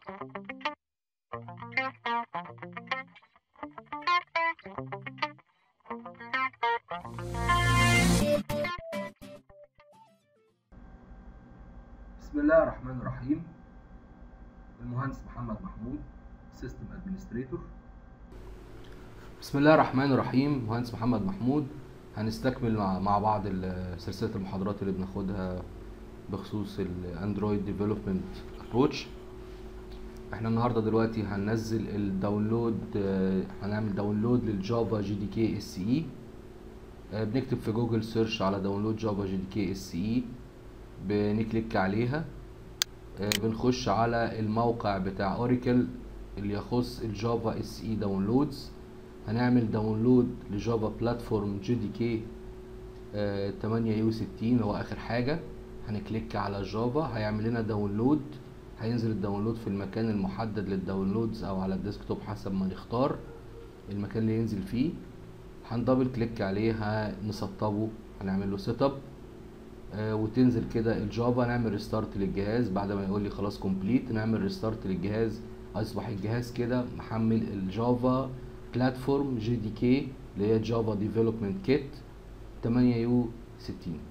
بسم الله الرحمن الرحيم المهندس محمد محمود سيستم ادمنستريتور بسم الله الرحمن الرحيم مهندس محمد محمود هنستكمل مع مع بعض ال- سلسله المحاضرات اللي بناخدها بخصوص الاندرويد ديفلوبمنت ابروتش احنا النهارده دلوقتي هننزل الداونلود آه، هنعمل داونلود للجافا جي دي كي اس اي بنكتب في جوجل سيرش على داونلود جافا جي دي كي اس اي بنكليك عليها آه، بنخش على الموقع بتاع اوريكل اللي يخص الجافا اس اي داونلودز هنعمل داونلود لجافا بلاتفورم جي دي كي 8 يو 60 هو اخر حاجه هنكليك على جافا هيعمل لنا داونلود هينزل الداونلود في المكان المحدد للداونلودز او على الديسكتوب حسب ما نختار المكان اللي ينزل فيه هندبل كليك عليه هنسطبه هنعمل له سيت اب آه، وتنزل كده الجافا نعمل ريستارت للجهاز بعد ما يقول لي خلاص كومبليت نعمل ريستارت للجهاز اصبح الجهاز كده محمل الجافا بلاتفورم جي دي كي اللي هي جافا ديفلوبمنت كيت 8 يو 60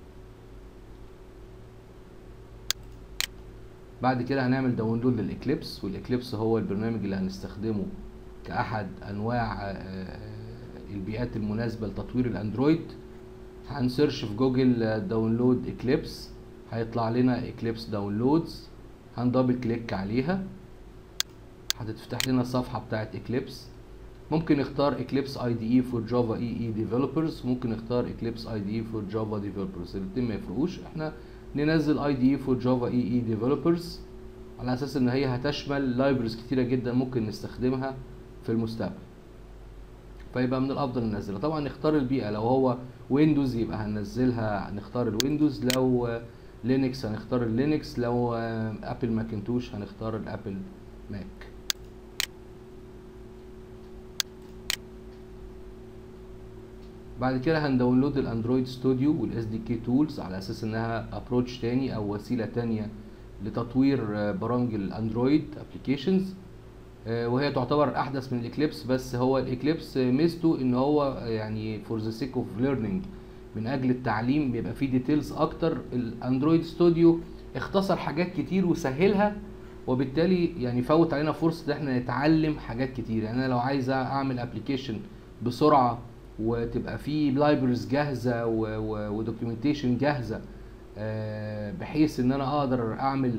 بعد كده هنعمل داونلود للاكليبس والاكليبس هو البرنامج اللي هنستخدمه كاحد انواع آه، البيئات المناسبه لتطوير الاندرويد هنسيرش في جوجل داونلود اكليبس هيطلع لنا اكليبس داونلودز هندبل كليك عليها هتتفتح لنا الصفحه بتاعت اكليبس ممكن نختار اكليبس اي دي اي فور جافا اي اي ديفلوبرز ممكن نختار اكليبس اي دي اي فور جافا ديفلوبرز الاتنين ما يفرقوش احنا ننزل اي دي اي فور جافا اي اي ديفلوبرز على اساس ان هي هتشمل لايبرز كتيره جدا ممكن نستخدمها في المستقبل فيبقى من الافضل ننزلها طبعا نختار البيئه لو هو ويندوز يبقى هننزلها نختار الويندوز لو لينكس هنختار اللينكس لو ابل ماكنتوش هنختار الابل ماك بعد كده هنداونلود الاندرويد ستوديو والاس دي كي تولز على اساس انها ابروتش تاني او وسيله تانية لتطوير آه، برامج الاندرويد ابلكيشنز وهي تعتبر احدث من الاكليبس بس هو الاكليبس آه، ميزته ان هو آه، يعني فور ذا سيك اوف ليرنينج من اجل التعليم بيبقى فيه ديتيلز اكتر الاندرويد ستوديو اختصر حاجات كتير وسهلها وبالتالي يعني فوت علينا فرصه ان احنا نتعلم حاجات كتير يعني انا لو عايز اعمل ابلكيشن بسرعه وتبقى فيه لايبرز جاهزه ودوكيومنتيشن جاهزه آه، بحيث ان انا اقدر اعمل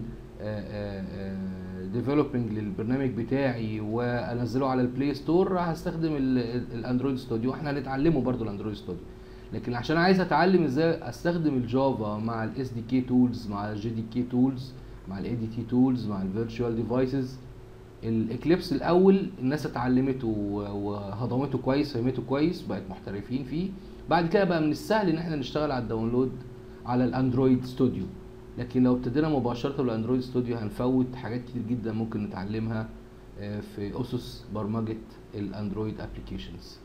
ديفلوبينج للبرنامج بتاعي وانزله على البلاي ستور هستخدم ال- ال- الاندرويد ستوديو احنا هنتعلمه برضو الاندرويد ستوديو لكن عشان عايز اتعلم ازاي استخدم الجافا مع الاس دي كي تولز مع الجي دي كي تولز مع الاي دي تي تولز مع الفيرتشوال ديفايسز الاكليبس الاول الناس اتعلمته و- وهضمته كويس فهمته كويس بقت محترفين فيه بعد كده بقى من السهل ان احنا نشتغل على الداونلود على الاندرويد ستوديو لكن لو ابتدينا مباشره بالاندرويد ستوديو هنفوت حاجات كتير جدا ممكن نتعلمها آه، في اسس برمجه الاندرويد ابلكيشنز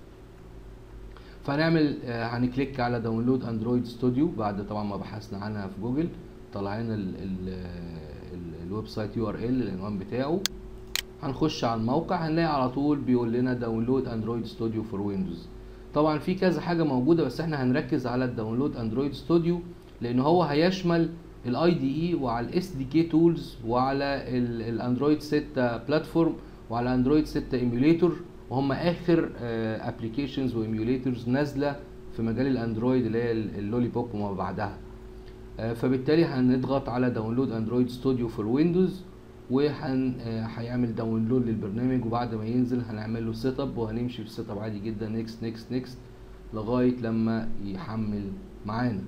فهنعمل آه، هنكليك على داونلود اندرويد ستوديو بعد طبعا ما بحثنا عنها في جوجل طلع لنا ال- ال- ال- الويب سايت يو ار ال العنوان بتاعه هنخش على الموقع هنلاقي على طول بيقول لنا داونلود اندرويد ستوديو فور ويندوز طبعا في كذا حاجه موجوده بس احنا هنركز على الداونلود اندرويد ستوديو لان هو هيشمل الاي دي اي وعلى الاس دي كي تولز وعلى ال- الاندرويد 6 بلاتفورم وعلى اندرويد 6 ايميوليتور وهم اخر ابلكيشنز وايميوليتورز نازله في مجال الاندرويد اللي هي ال- اللولي بوب وما بعدها آه، فبالتالي هنضغط على داونلود اندرويد ستوديو فور ويندوز وهن آه، هيعمل داونلود للبرنامج وبعد ما ينزل هنعمل له سيت اب وهنمشي في السيت اب عادي جدا نيكست نيكست نيكست لغايه لما يحمل معانا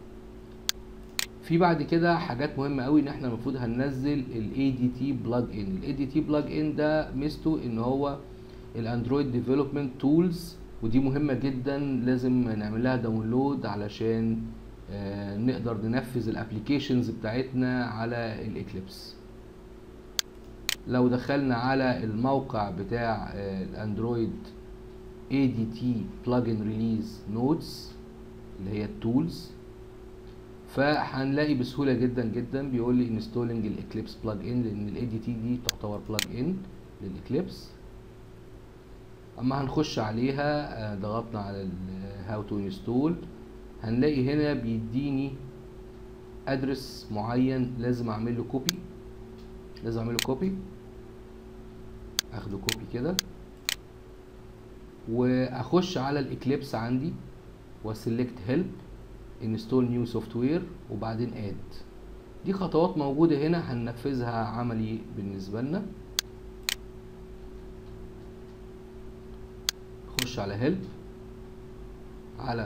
في بعد كده حاجات مهمه قوي ان احنا المفروض هننزل الاي دي تي بلاج ان الاي دي تي بلاج ان ده ميزته ان هو الاندرويد ديفلوبمنت تولز ودي مهمه جدا لازم نعمل لها داونلود علشان آه، نقدر ننفذ الابلكيشنز بتاعتنا على الاكليبس لو دخلنا على الموقع بتاع آه، الاندرويد ADT plugin release notes اللي هي التولز فهنلاقي بسهوله جدا جدا بيقول لي انستولنج الاكليبس بلاج ان لان الاي دي تي دي تعتبر بلاج ان للاكليبس اما هنخش عليها آه، ضغطنا على هاو تو انستول هنلاقي هنا بيديني ادرس معين لازم اعمل له كوبي لازم اعمل له كوبي اخده كوبي كده واخش على الاكليبس عندي وسلكت هيلب انستول نيو سوفت وير وبعدين اد دي خطوات موجوده هنا هننفذها عملي بالنسبه لنا خش على هيلب على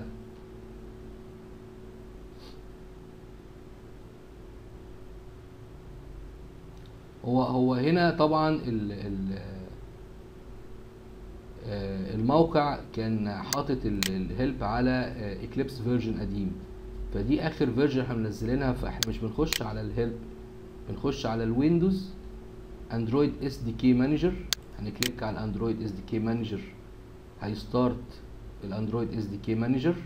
هو هو هنا طبعا ال ال آه، الموقع كان حاطط الهيلب على اكليبس فيرجن قديم فدي اخر فيرجن احنا منزلينها فاحنا مش بنخش على الهيلب بنخش على الويندوز اندرويد اس دي كي مانجر هنكليك على الاندرويد اس دي كي مانجر هيستارت الاندرويد اس دي كي مانجر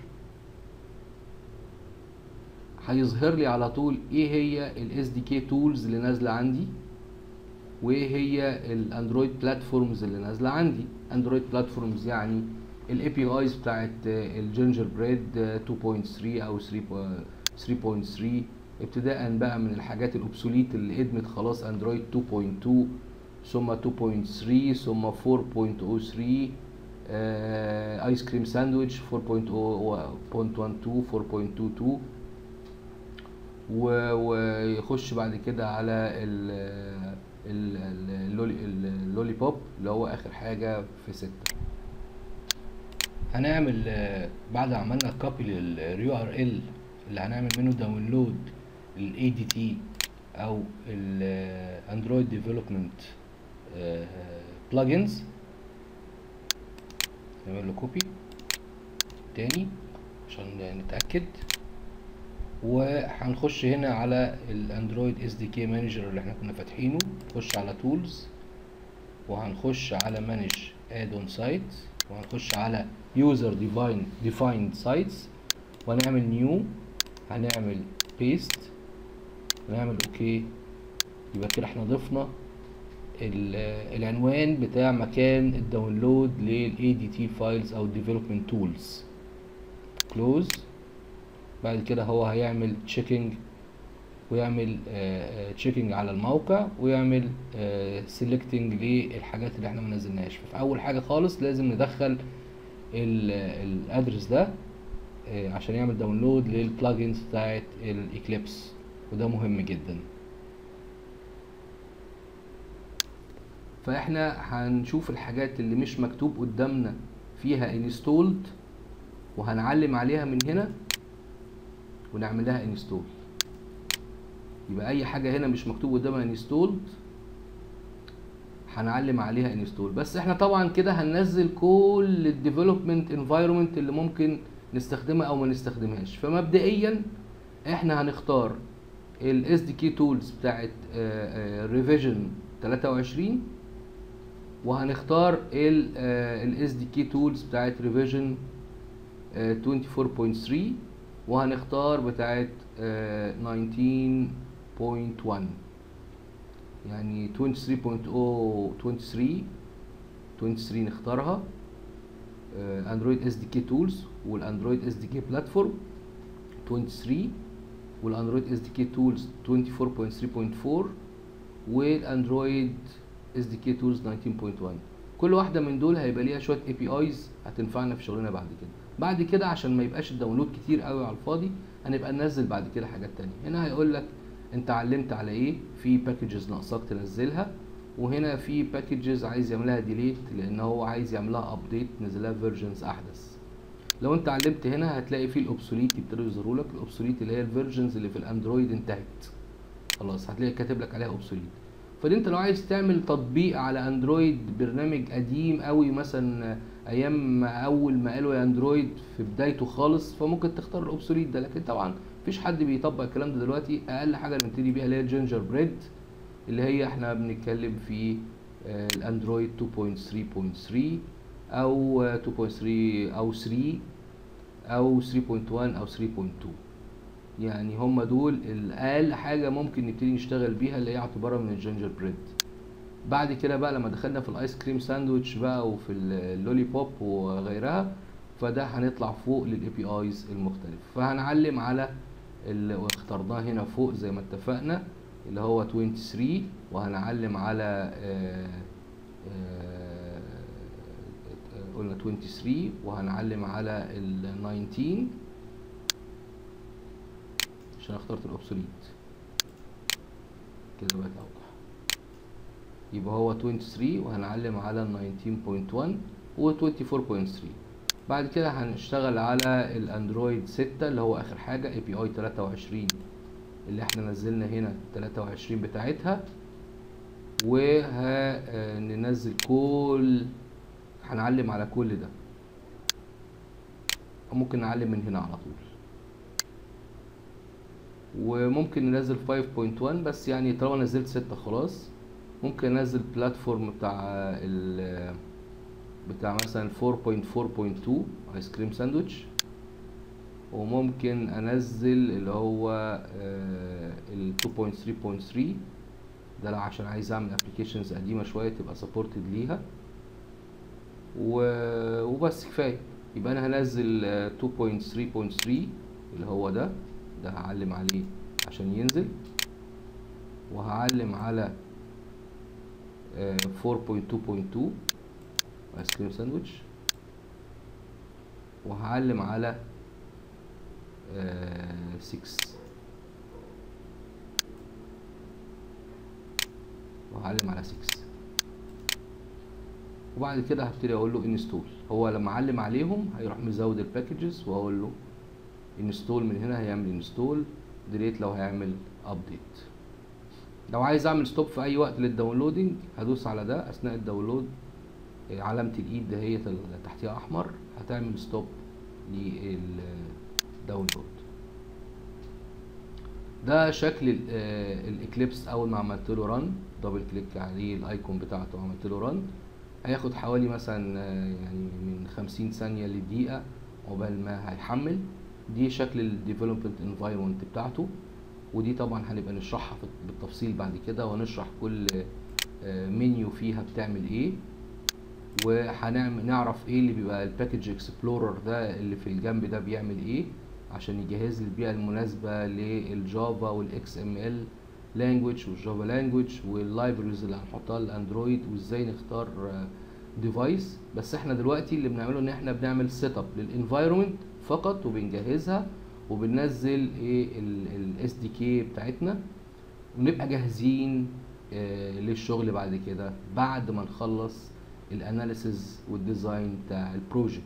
هيظهر لي على طول ايه هي الاس دي كي تولز اللي نازله عندي وايه هي الاندرويد بلاتفورمز اللي نازله عندي اندرويد بلاتفورمز يعني الاي بي ايز بتاعت الجينجر بريد 2.3 او 3.3 ابتداء بقى من الحاجات الاوبسوليت اللي ادمت خلاص اندرويد 2.2 ثم 2.3 ثم 4.03 ايس كريم ساندويتش 4.0.12 4.22 و- ويخش بعد كده على ال ال- ال- اللولي اللولي بوب اللي هو اخر حاجه في ستة هنعمل آه، بعد ما عملنا كوبي لليو ار ال اللي هنعمل منه داونلود الاي دي تي او الاندرويد ديفلوبمنت بلجنز نعمل له كوبي تاني عشان نتاكد وهنخش هنا على الاندرويد اس دي كي مانجر اللي احنا كنا فاتحينه نخش على تولز وهنخش على مانج اد اون سايت وهنخش على يوزر ديفاين ديفايند سايتس وهنعمل نيو هنعمل بيست ونعمل اوكي يبقى كده احنا ضفنا ال- العنوان بتاع مكان الداونلود للاي دي تي فايلز او ديفلوبمنت تولز كلوز بعد كده هو هيعمل تشيكينج ويعمل تشيكينج على الموقع ويعمل سيلكتنج للحاجات اللي احنا ما نزلناهاش ففي اول حاجه خالص لازم ندخل الادرس ده آه، عشان يعمل داونلود للبلجنز بتاعت الاكليبس وده مهم جدا فاحنا هنشوف الحاجات اللي مش مكتوب قدامنا فيها انستولد وهنعلم عليها من هنا ونعمل لها انستول يبقى اي حاجه هنا مش مكتوب قدامها انستولد هنعلم عليها انستول بس احنا طبعا كده هننزل كل الديفلوبمنت انفايرمنت اللي ممكن نستخدمها او ما نستخدمهاش فمبدئيا احنا هنختار الاس دي كي تولز بتاعت ريفيجن 23 وهنختار الاس دي كي تولز بتاعت ريفيجن 24.3 وهنختار بتاعت آه، 19.1 يعني 23.0 23 23 نختارها اندرويد اس دي كي تولز والاندرويد اس دي كي بلاتفورم 23 والاندرويد اس دي كي تولز 24.3.4 والاندرويد اس دي كي تولز 19.1 كل واحده من دول هيبقى ليها شويه اي بي ايز هتنفعنا في شغلنا بعد كده بعد كده عشان ما يبقاش الداونلود كتير قوي على الفاضي هنبقى ننزل بعد كده حاجات تانية هنا هيقول لك انت علمت على ايه في باكجز ناقصاك تنزلها وهنا في باكجز عايز يعملها ديليت لان هو عايز يعملها ابديت نزلها فيرجنز احدث لو انت علمت هنا هتلاقي في الاوبسوليت يبتدوا يظهروا لك الاوبسوليت اللي هي الفيرجنز اللي في الاندرويد انتهت خلاص هتلاقي كاتب لك عليها اوبسوليت فدي انت لو عايز تعمل تطبيق على اندرويد برنامج قديم قوي مثلا ايام ما اول ما قالوا يا اندرويد في بدايته خالص فممكن تختار الاوبسوليت ده لكن طبعا مفيش حد بيطبق الكلام ده دلوقتي اقل حاجه نبتدي بيها اللي هي الجينجر بريد اللي هي احنا بنتكلم في آه، الاندرويد 2.3.3 او آه، 2.3 او 3 او 3.1 او 3.2 يعني هم دول الاقل حاجه ممكن نبتدي نشتغل بيها اللي هي اعتبارها من الجينجر بريد بعد كده بقى لما دخلنا في الايس كريم ساندوتش بقى وفي اللولي بوب وغيرها فده هنطلع فوق للاي بي ايز المختلف فهنعلم على اللي اخترناه هنا فوق زي ما اتفقنا اللي هو 23 وهنعلم على آه، آه، قلنا 23 وهنعلم على ال 19 عشان اخترت الاوبسوليت كده بقت اوضح يبقى هو 23 وهنعلم على ال 19.1 و 24.3 بعد كده هنشتغل على الاندرويد 6 اللي هو اخر حاجه اي بي اي 23 اللي احنا نزلنا هنا 23 بتاعتها وهننزل كل هنعلم على كل ده ممكن نعلم من هنا على طول وممكن ننزل 5.1 بس يعني طالما نزلت 6 خلاص ممكن انزل بلاتفورم بتاع ال بتاع مثلا 4.4.2 ايس كريم ساندوتش وممكن انزل اللي هو ال 2.3.3 ده لو عشان عايز اعمل ابلكيشنز قديمه شويه تبقى سبورتد ليها و- وبس كفايه يبقى انا هنزل آه، 2.3.3 اللي هو ده ده هعلم عليه عشان ينزل وهعلم على آه، 4.2.2 ايس كريم ساندوتش وهعلم على آه، 6 وهعلم على 6 وبعد كده هبتدي اقول له انستول هو لما اعلم عليهم هيروح مزود الباكجز واقول له انستول من هنا هيعمل انستول ديليت لو هيعمل ابديت لو عايز اعمل ستوب في اي وقت للداونلودنج هدوس على ده اثناء الداونلود إيه، علامة الايد دهيت اللي تحتيها احمر هتعمل ستوب للداونلود ده شكل ال- آه، الاكليبس اول ما عملت له ران دبل كليك عليه الايكون بتاعته وعملت له ران هياخد حوالي مثلا آه، يعني من 50 ثانية لدقيقة عقبال ما هيحمل دي شكل الديفلوبمنت انفايرمنت بتاعته ودي طبعا هنبقى نشرحها في- بالتفصيل بعد كده ونشرح كل آه، منيو فيها بتعمل ايه وهنعمل نعرف ايه اللي بيبقى الباكج اكسبلورر ده اللي في الجنب ده بيعمل ايه عشان يجهز لي البيئه المناسبه للجافا والاكس ام ال لانجوج والجافا لانجوج واللايبرز اللي هنحطها للاندرويد وازاي نختار ديفايس بس احنا دلوقتي اللي بنعمله ان احنا بنعمل سيت اب للانفايرمنت فقط وبنجهزها وبننزل ايه الاس دي كي بتاعتنا ونبقى جاهزين آه، للشغل بعد كده بعد ما نخلص الاناليسز والديزاين بتاع البروجكت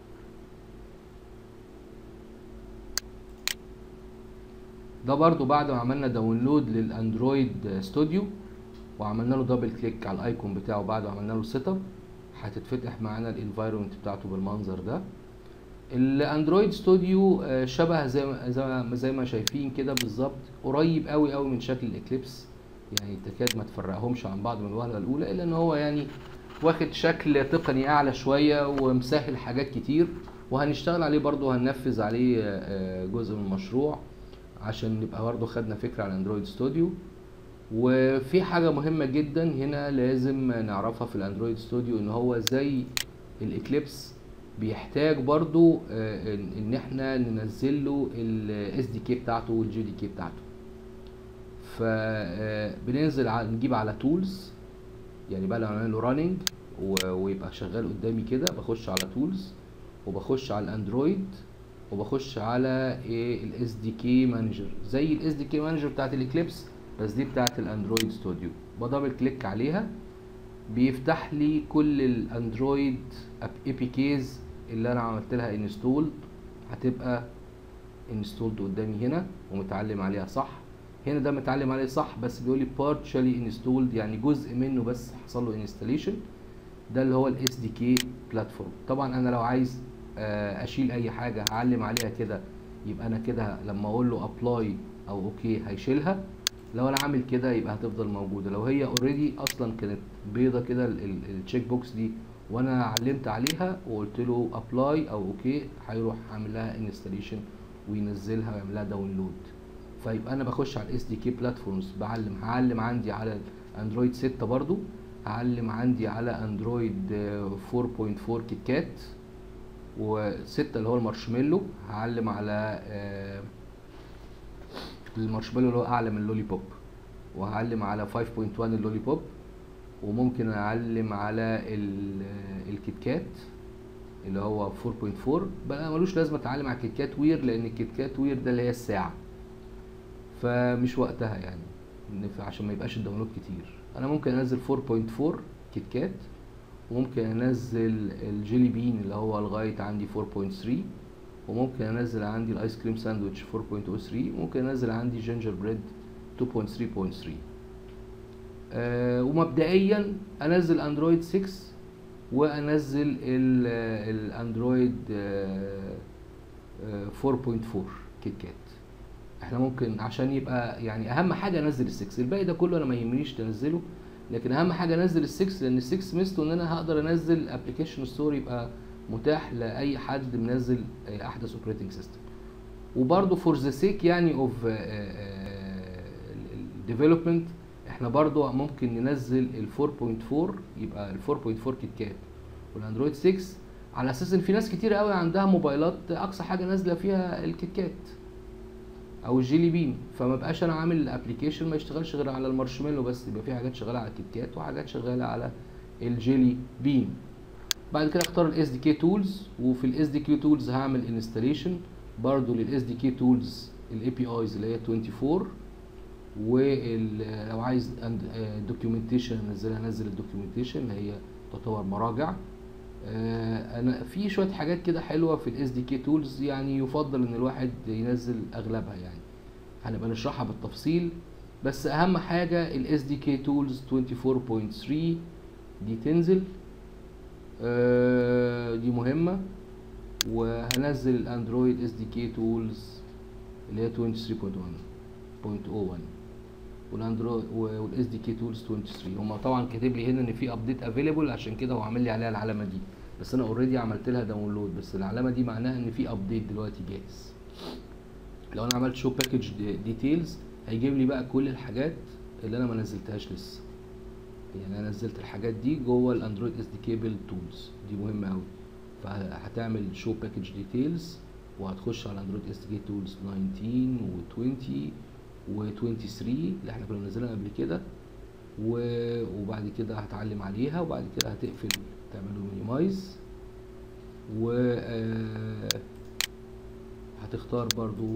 ده برضو بعد ما عملنا داونلود للاندرويد ستوديو وعملنا له دبل كليك على الايكون بتاعه بعد ما عملنا له سيت اب هتتفتح معانا الانفايرمنت بتاعته بالمنظر ده الاندرويد ستوديو آه، شبه زي ما زي ما- زي ما شايفين كده بالظبط قريب قوي قوي من شكل الاكليبس يعني تكاد ما تفرقهمش عن بعض من الوهله الاولى الا ان هو يعني واخد شكل تقني اعلى شويه ومسهل حاجات كتير وهنشتغل عليه برضو هننفذ عليه آه، جزء من المشروع عشان نبقى برضو خدنا فكره عن اندرويد ستوديو وفي حاجة مهمة جدا هنا لازم نعرفها في الاندرويد ستوديو ان هو زي الاكليبس بيحتاج برضو آه، ان إن احنا ننزل له الاس دي كي بتاعته والجي دي كي بتاعته فبننزل على نجيب على تولز يعني بقى لو عملنا له راننج ويبقى شغال قدامي كده بخش على تولز وبخش على الاندرويد وبخش على ايه الاس دي كي مانجر زي الاس دي كي مانجر بتاعت الاكليبس بس دي بتاعت الاندرويد ستوديو بدبل كليك عليها بيفتح لي كل الاندرويد اي بي كيز اللي انا عملت لها انستول هتبقى انستولد قدامي هنا ومتعلم عليها صح هنا ده متعلم عليه صح بس بيقول لي partially installed يعني جزء منه بس حصل له انستليشن ده اللي هو الاس دي كي بلاتفورم طبعا انا لو عايز آه، اشيل اي حاجه هعلم عليها كده يبقى انا كده لما اقول له ابلاي او اوكي هيشيلها لو انا عامل كده يبقى هتفضل موجوده لو هي اوريدي اصلا كانت بيضه كده التشيك بوكس دي وانا علمت عليها وقلت له ابلاي او اوكي هيروح عامل لها انستليشن وينزلها ويعمل لها داونلود فيبقى انا بخش على الاس دي كي بلاتفورمز بعلم هعلم عندي على اندرويد 6 برضو هعلم عندي على اندرويد آه، 4.4 كيت كات و6 اللي هو المارشميلو هعلم على آه، المارشميلو اللي هو اعلى من اللولي بوب وهعلم على 5.1 اللولي بوب وممكن اعلم على ال- الكيت كات اللي هو 4.4 بقى ملوش لازمه اتعلم على كيت كات وير لان الكيت كات وير ده اللي هي الساعه فمش وقتها يعني إن- عشان ما يبقاش الداونلود كتير انا ممكن انزل 4.4 كيت كات وممكن انزل الجيلي بين اللي هو لغايه عندي 4.3 وممكن انزل عندي الايس كريم ساندويتش 4.03 وممكن انزل عندي جينجر بريد 2.3.3 آه ومبدئيا انزل اندرويد 6 وانزل ال- الاندرويد آه، آه، 4.4 كيت كات احنا ممكن عشان يبقى يعني اهم حاجه انزل السكس الباقي ده كله انا ما يهمنيش تنزله لكن اهم حاجه انزل السكس لان السكس ميزته ان انا هقدر انزل ابلكيشن ستور يبقى متاح لاي حد منزل آه، احدث اوبريتنج سيستم وبرضه فور ذا سيك يعني اوف الديفلوبمنت احنا برضه ممكن ننزل ال 4.4 يبقى ال 4.4 كيت كات والاندرويد 6 على اساس ان في ناس كتير قوي عندها موبايلات اقصى حاجه نازله فيها الكيت كات او الجيلي بين فما بقاش انا عامل الابلكيشن ما يشتغلش غير على المارشميلو بس يبقى في حاجات شغاله على الكيت كات وحاجات شغاله على الجيلي بين بعد كده اختار الاس دي كي تولز وفي الاس دي كي تولز هعمل انستليشن برضو للاس دي كي تولز الاي بي ايز اللي هي 24 ولو عايز دوكيومنتيشن انزلها انزل الدوكيومنتيشن اللي هي تعتبر مراجع آه، انا في شويه حاجات كده حلوه في الاس دي كي تولز يعني يفضل ان الواحد ينزل اغلبها يعني هنبقى نشرحها بالتفصيل بس اهم حاجه الاس دي كي تولز 24.3 دي تنزل آه، دي مهمه وهنزل الاندرويد اس دي كي تولز اللي هي 23.1.01 والاندرويد والاس دي كي تولز 23 هما طبعا كاتب لي هنا ان في ابديت افيلبل عشان كده هو عامل لي عليها العلامه دي بس انا اوريدي عملت لها داونلود بس العلامه دي معناها ان في ابديت دلوقتي جاهز لو انا عملت شو باكج ديتيلز هيجيب لي بقى كل الحاجات اللي انا ما نزلتهاش لسه يعني انا نزلت الحاجات دي جوه الاندرويد اس دي كيبل تولز دي مهمه قوي فهتعمل شو باكج ديتيلز وهتخش على اندرويد اس دي كي تولز 19 و20 و23 اللي احنا كنا منزلينها قبل كده و- وبعد كده هتعلم عليها وبعد كده هتقفل تعمل له مينيمايز و آه، هتختار برضو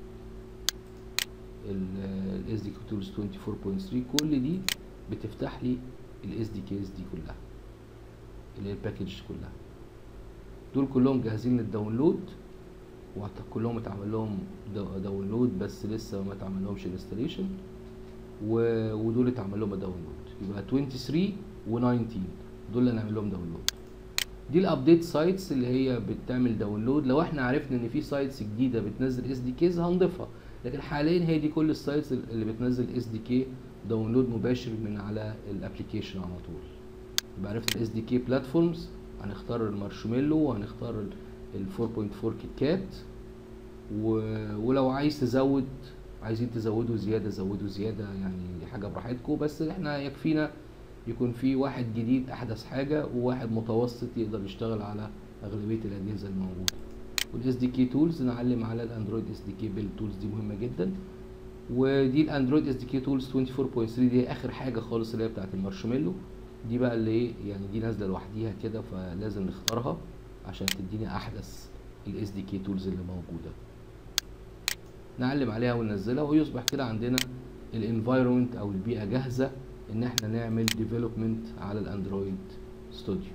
الاس دي كي تولز 24.3 كل دي بتفتح لي الاس دي كيز دي كلها اللي هي الباكج كلها دول كلهم جاهزين للداونلود وكلهم اتعمل لهم داو- داونلود بس لسه ما اتعمل لهمش انستليشن ودول اتعمل لهم داونلود يبقى 23 و19 دول اللي هنعمل لهم داونلود دي الابديت سايتس اللي هي بتعمل داونلود لو احنا عرفنا ان في سايتس جديده بتنزل اس دي كيز هنضيفها لكن حاليا هي دي كل السايتس اللي بتنزل اس دي كي داونلود مباشر من على الابلكيشن على طول يبقى عرفت الاس دي كي بلاتفورمز هنختار المارشميلو وهنختار ال 4.4 كيت كات و... ولو عايز تزود عايزين تزودوا زياده زودوا زياده يعني دي حاجه براحتكم بس احنا يكفينا يكون في واحد جديد احدث حاجه وواحد متوسط يقدر يشتغل على اغلبيه الاجهزه الموجوده والاس دي كي تولز نعلم على الاندرويد اس دي كي بيل تولز دي مهمه جدا ودي الاندرويد اس دي كي تولز 24.3 دي اخر حاجه خالص اللي هي بتاعت المارشميلو دي بقى اللي ايه يعني دي نازله لوحديها كده فلازم نختارها عشان تديني احدث الاس دي كي تولز اللي موجوده نعلم عليها وننزلها ويصبح كده عندنا الانفايرمنت او البيئه جاهزه ان احنا نعمل ديفلوبمنت على الاندرويد ستوديو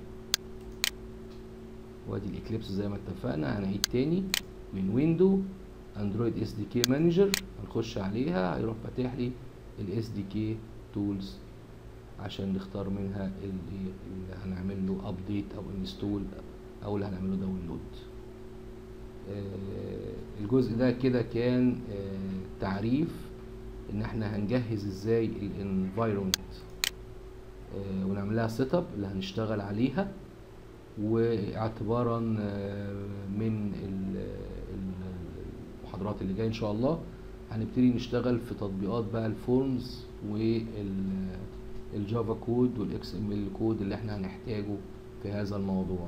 وادي الاكليبس زي ما اتفقنا هنعيد تاني من ويندو اندرويد اس دي كي مانجر هنخش عليها هيروح فاتح لي الاس دي كي تولز عشان نختار منها اللي, اللي هنعمل له ابديت او انستول او اللي هنعمل له داونلود آه، الجزء ده كده كان آه، تعريف ان احنا هنجهز ازاي الانفايرمنت ونعمل لها سيت اب اللي هنشتغل عليها واعتبارا آه، من ال- ال- المحاضرات اللي جايه ان شاء الله هنبتدي نشتغل في تطبيقات بقى الفورمز والجافا كود والاكس ام ال كود اللي احنا هنحتاجه في هذا الموضوع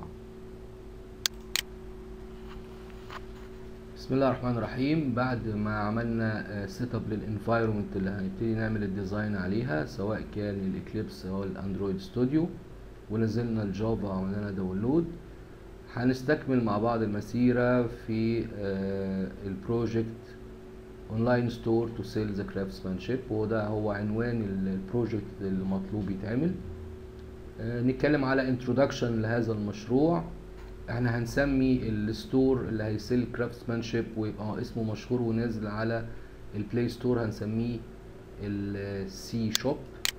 بسم الله الرحمن الرحيم بعد ما عملنا سيت اب للانفايرمنت اللي هنبتدي نعمل الديزاين عليها سواء كان الاكليبس او الاندرويد ستوديو ونزلنا الجافا وعملنا داونلود هنستكمل مع بعض المسيرة في البروجكت اونلاين ستور تو سيل ذا كرافتسمانشيب وده هو عنوان البروجكت اللي مطلوب يتعمل نتكلم على انترودكشن لهذا المشروع احنا هنسمي الستور اللي هيسيل كرافتسمانشيب ويبقى اسمه مشهور ونازل على البلاي ستور هنسميه السي شوب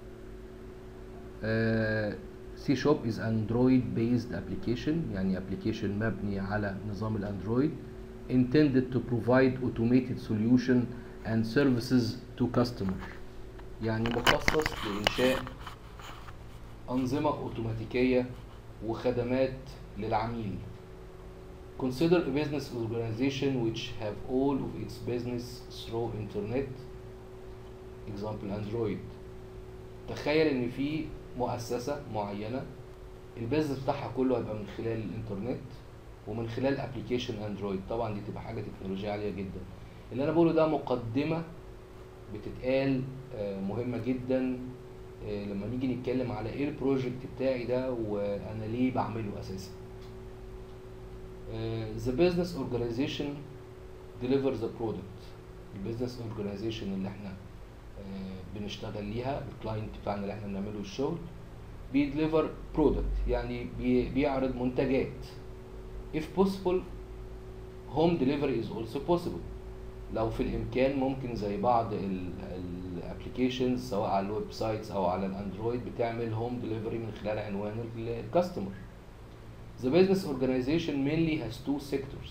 سي شوب از اندرويد بيزد ابلكيشن يعني ابلكيشن مبني على نظام الاندرويد intended to provide automated solution and services to customer يعني مخصص لإنشاء أنظمة أوتوماتيكية وخدمات للعميل Consider a business organization which have all of its business through internet example Android تخيل ان في مؤسسة معينة البيزنس بتاعها كله هيبقى من خلال الانترنت ومن خلال ابلكيشن اندرويد طبعا دي تبقى حاجه تكنولوجيا عاليه جدا اللي انا بقوله ده مقدمه بتتقال مهمه جدا لما نيجي نتكلم على ايه البروجكت بتاعي ده وانا ليه بعمله اساسا the business organization delivers the product البيزنس اورجانيزيشن اللي احنا بنشتغل ليها الكلاينت بتاعنا اللي احنا بنعمله الشغل بيدليفر برودكت يعني بيعرض منتجات if possible home delivery is also possible لو في الامكان ممكن زي بعض الابلكيشنز سواء على الويب سايتس او على الاندرويد بتعمل هوم ديليفري من خلال عنوان الكاستمر The business organization mainly has two sectors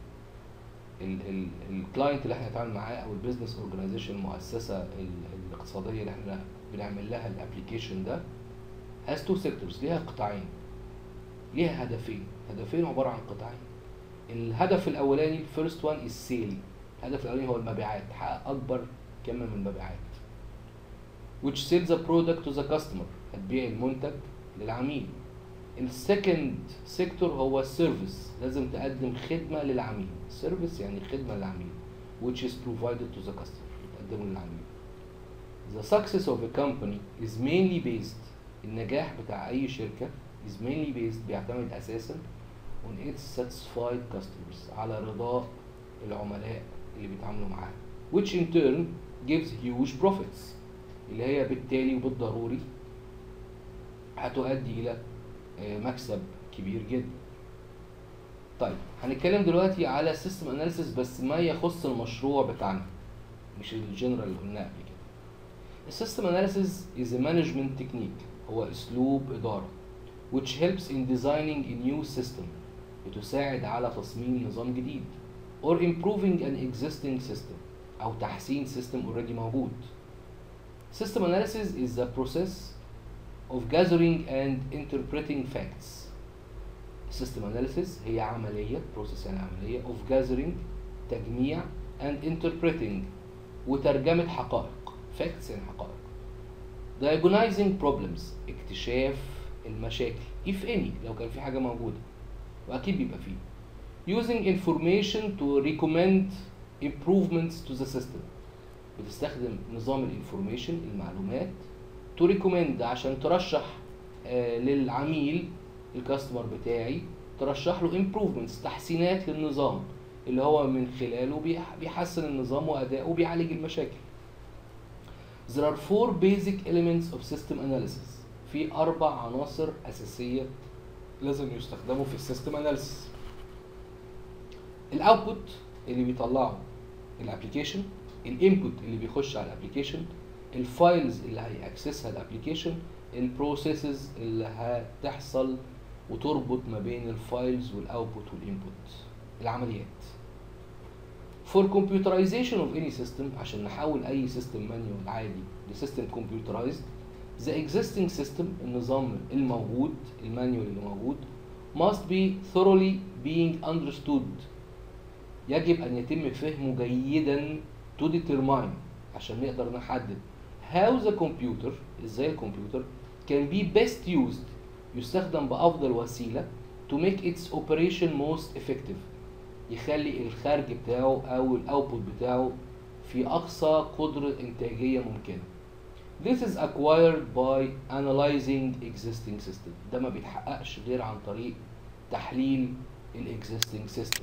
الكلاينت اللي احنا هنتعامل معاه او البيزنس اورجانيزيشن المؤسسه الاقتصاديه اللي احنا بنعمل لها الابلكيشن ده has two sectors ليها قطاعين ليها هدفين هدفين عبارة عن قطاعين الهدف الأولاني الفيرست وان از سيل الهدف الأولاني هو المبيعات تحقق أكبر كم من المبيعات which sells a product to the customer هتبيع المنتج للعميل السكند سيكتور هو السيرفيس لازم تقدم خدمة للعميل سيرفيس يعني خدمة للعميل which is provided to the customer بتقدمه للعميل the success of a company is mainly based النجاح بتاع أي شركة is mainly based بيعتمد اساسا on its satisfied customers على رضاء العملاء اللي بيتعاملوا معاها which in turn gives huge profits اللي هي بالتالي وبالضروري هتؤدي الى مكسب كبير جدا طيب هنتكلم دلوقتي على سيستم اناليسيس بس ما يخص المشروع بتاعنا مش الجنرال اللي قلناه قبل كده السيستم اناليسيس is a management technique هو اسلوب اداره which helps in designing a new system بتساعد على تصميم نظام جديد or improving an existing system أو تحسين system already موجود. System analysis is the process of gathering and interpreting facts. System analysis هي عملية process يعني عملية of gathering تجميع and interpreting وترجمة حقائق facts يعني حقائق. Diagonizing problems اكتشاف المشاكل if any لو كان في حاجه موجوده واكيد بيبقى فيه using information to recommend improvements to the system بتستخدم نظام الانفورميشن المعلومات to recommend عشان ترشح آه للعميل الكاستمر بتاعي ترشح له improvements تحسينات للنظام اللي هو من خلاله بيحسن النظام وادائه وبيعالج المشاكل There are four basic elements of system analysis في اربع عناصر اساسيه لازم يستخدموا في السيستم اناليسيس الاوتبوت اللي بيطلعه الابلكيشن الانبوت اللي بيخش على الابلكيشن الفايلز اللي هيأكسسها الابلكيشن البروسيسز اللي هتحصل وتربط ما بين الفايلز والاوتبوت والانبوت العمليات For computerization of any system عشان نحول أي system manual عادي لسيستم computerized the existing system النظام الموجود المانيوال اللي موجود must be thoroughly being understood يجب ان يتم فهمه جيدا to determine عشان نقدر نحدد how the computer ازاي الكمبيوتر can be best used يستخدم بافضل وسيله to make its operation most effective يخلي الخارج بتاعه او الاوتبوت بتاعه في اقصى قدره انتاجيه ممكنه This is acquired by analyzing existing system ده ما بيتحققش غير عن طريق تحليل ال existing system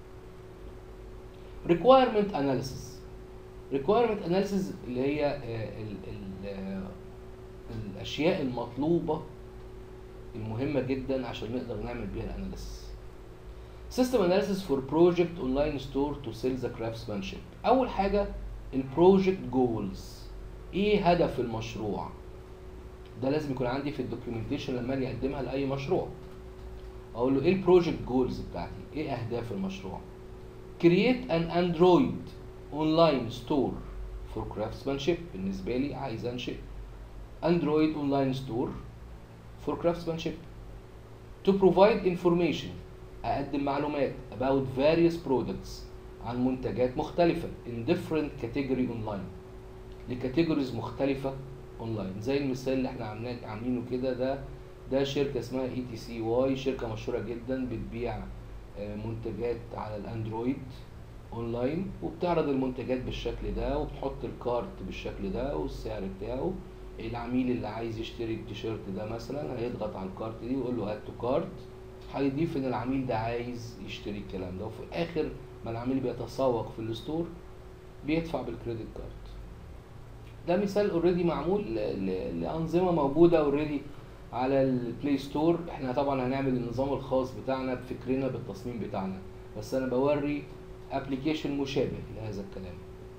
requirement analysis requirement analysis اللي هي آه، ال ال آه، الاشياء المطلوبه المهمه جدا عشان نقدر نعمل بيها الاناليسيس system analysis for project online store to sell the craftsmanship اول حاجه البروجكت جولز ايه هدف المشروع ده لازم يكون عندي في الدوكيومنتيشن لما اجي اقدمها لاي مشروع اقول له ايه البروجكت جولز بتاعتي ايه اهداف المشروع create an android online store for craftsmanship بالنسبه لي عايز انشئ اندرويد اونلاين ستور for craftsmanship to provide information اقدم معلومات about various products عن منتجات مختلفة in different category online لكاتيجوريز مختلفة اونلاين زي المثال اللي احنا عاملين عاملينه كده ده ده شركة اسمها اي تي سي واي شركة مشهورة جدا بتبيع آه، منتجات على الاندرويد اونلاين وبتعرض المنتجات بالشكل ده وبتحط الكارت بالشكل ده والسعر بتاعه العميل اللي عايز يشتري التيشيرت ده مثلا هيضغط على الكارت دي ويقول له اد تو كارت هيضيف ان العميل ده عايز يشتري الكلام ده وفي اخر ما العميل بيتسوق في الستور بيدفع بالكريدت كارد ده مثال اوريدي معمول ل- ل- لانظمه موجوده اوريدي على البلاي ستور احنا طبعا هنعمل النظام الخاص بتاعنا بفكرنا بالتصميم بتاعنا بس انا بوري ابلكيشن مشابه لهذا الكلام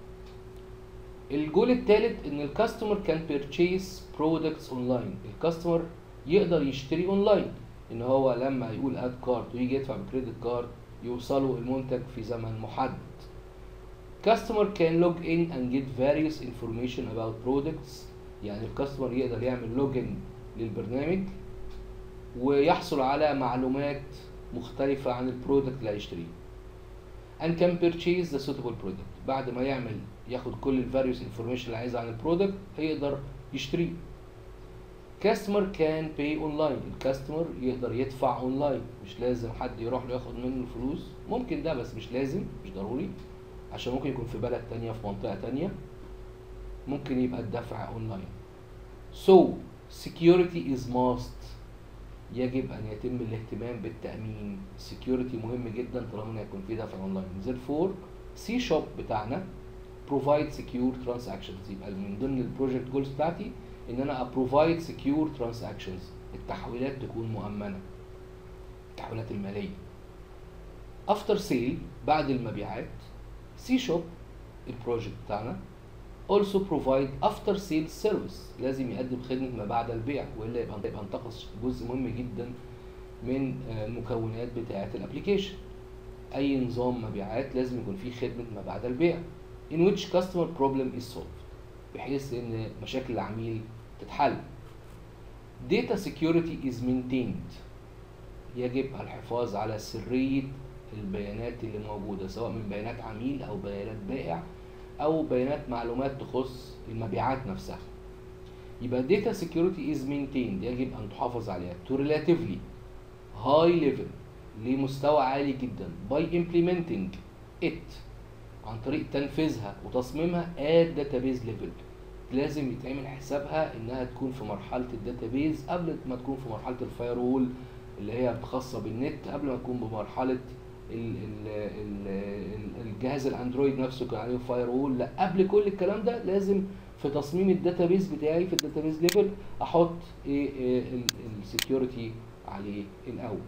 الجول الثالث ان الكاستمر كان بيرتشيز برودكتس اونلاين الكاستمر يقدر يشتري اونلاين ان هو لما يقول اد كارد ويجي يدفع بكريدت كارد يوصله المنتج في زمن محدد customer can log in and get various information about products يعني الكاستمر يقدر يعمل لوجن للبرنامج ويحصل على معلومات مختلفة عن البرودكت اللي هيشتريه and can purchase the suitable product بعد ما يعمل ياخد كل ال various information اللي عايزها عن البرودكت هيقدر يشتريه customer can pay online الكاستمر يقدر يدفع اونلاين مش لازم حد يروح له ياخد منه الفلوس ممكن ده بس مش لازم مش ضروري عشان ممكن يكون في بلد تانية في منطقة تانية ممكن يبقى الدفع اونلاين so security is must يجب ان يتم الاهتمام بالتامين security مهم جدا طالما ان يكون في دفع اونلاين therefore سي شوب بتاعنا provide secure transactions يبقى من ضمن البروجكت جولز بتاعتي ان انا provide secure transactions التحويلات تكون مؤمنه التحويلات الماليه افتر سيل بعد المبيعات سي شوب البروجكت بتاعنا also provide after sales service لازم يقدم خدمة ما بعد البيع والا يبقى يبقى انتقص جزء مهم جدا من آه، المكونات بتاعة الابليكيشن اي نظام مبيعات لازم يكون فيه خدمة ما بعد البيع in which customer problem is solved بحيث ان مشاكل العميل تتحل data security is maintained يجب الحفاظ على سرية البيانات اللي موجودة سواء من بيانات عميل أو بيانات بائع أو بيانات معلومات تخص المبيعات نفسها يبقى data security is maintained يجب أن تحافظ عليها to relatively high level لمستوى عالي جدا by implementing it عن طريق تنفيذها وتصميمها at database level لازم يتعمل حسابها انها تكون في مرحله الداتابيز قبل ما تكون في مرحله الفايرول اللي هي خاصه بالنت قبل ما تكون بمرحله ال ال ال ال- الجهاز الاندرويد نفسه كان عليه فاير وول لا قبل كل الكلام ده لازم في تصميم الداتابيز بتاعي في الداتابيز ليفل احط ايه السكيورتي عليه الاول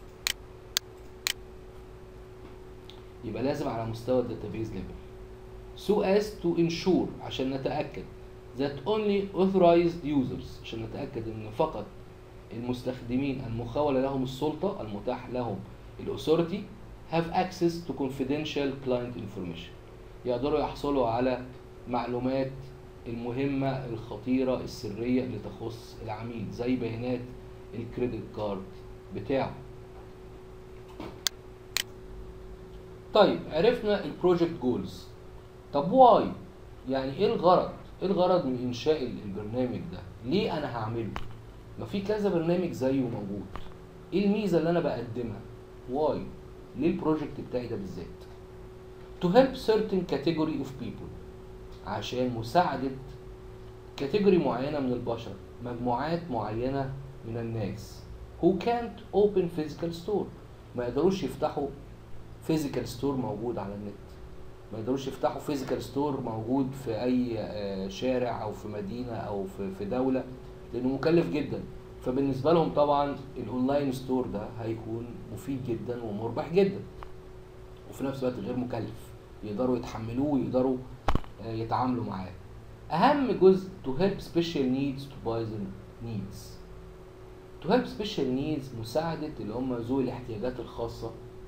يبقى لازم على مستوى الداتابيز ليفل so as to ensure عشان نتاكد that only authorized users عشان نتاكد ان فقط المستخدمين المخول لهم السلطه المتاح لهم الاثوريتي have access to confidential client information يقدروا يحصلوا على معلومات المهمة الخطيرة السرية اللي تخص العميل زي بيانات الكريدت كارد بتاعه طيب عرفنا البروجكت جولز طب واي يعني ايه الغرض ايه الغرض من انشاء ال- البرنامج ده ليه انا هعمله ما في كذا برنامج زيه موجود ايه الميزه اللي انا بقدمها واي ليه البروجكت بتاعي ده بالذات to help certain category of people عشان مساعدة كاتيجوري معينة من البشر مجموعات معينة من الناس who can't open physical store ما يقدروش يفتحوا physical store موجود على النت ما يقدروش يفتحوا physical store موجود في اي آه، شارع او في مدينة او في في دولة لانه مكلف جدا فبالنسبة لهم طبعا الاونلاين ستور ده هيكون مفيد جدا ومربح جدا وفي نفس الوقت غير مكلف يقدروا يتحملوه ويقدروا آه، يتعاملوا معاه اهم جزء to help special needs to buy the needs to help special needs مساعدة اللي هم ذوي الاحتياجات الخاصة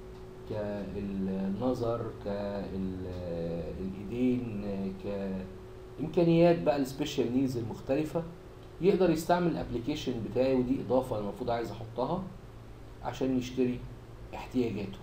كالنظر كالايدين كامكانيات بقى السبيشال نيدز المختلفة يقدر يستعمل الابلكيشن بتاعي ودي اضافة المفروض عايز احطها عشان يشتري احتياجاته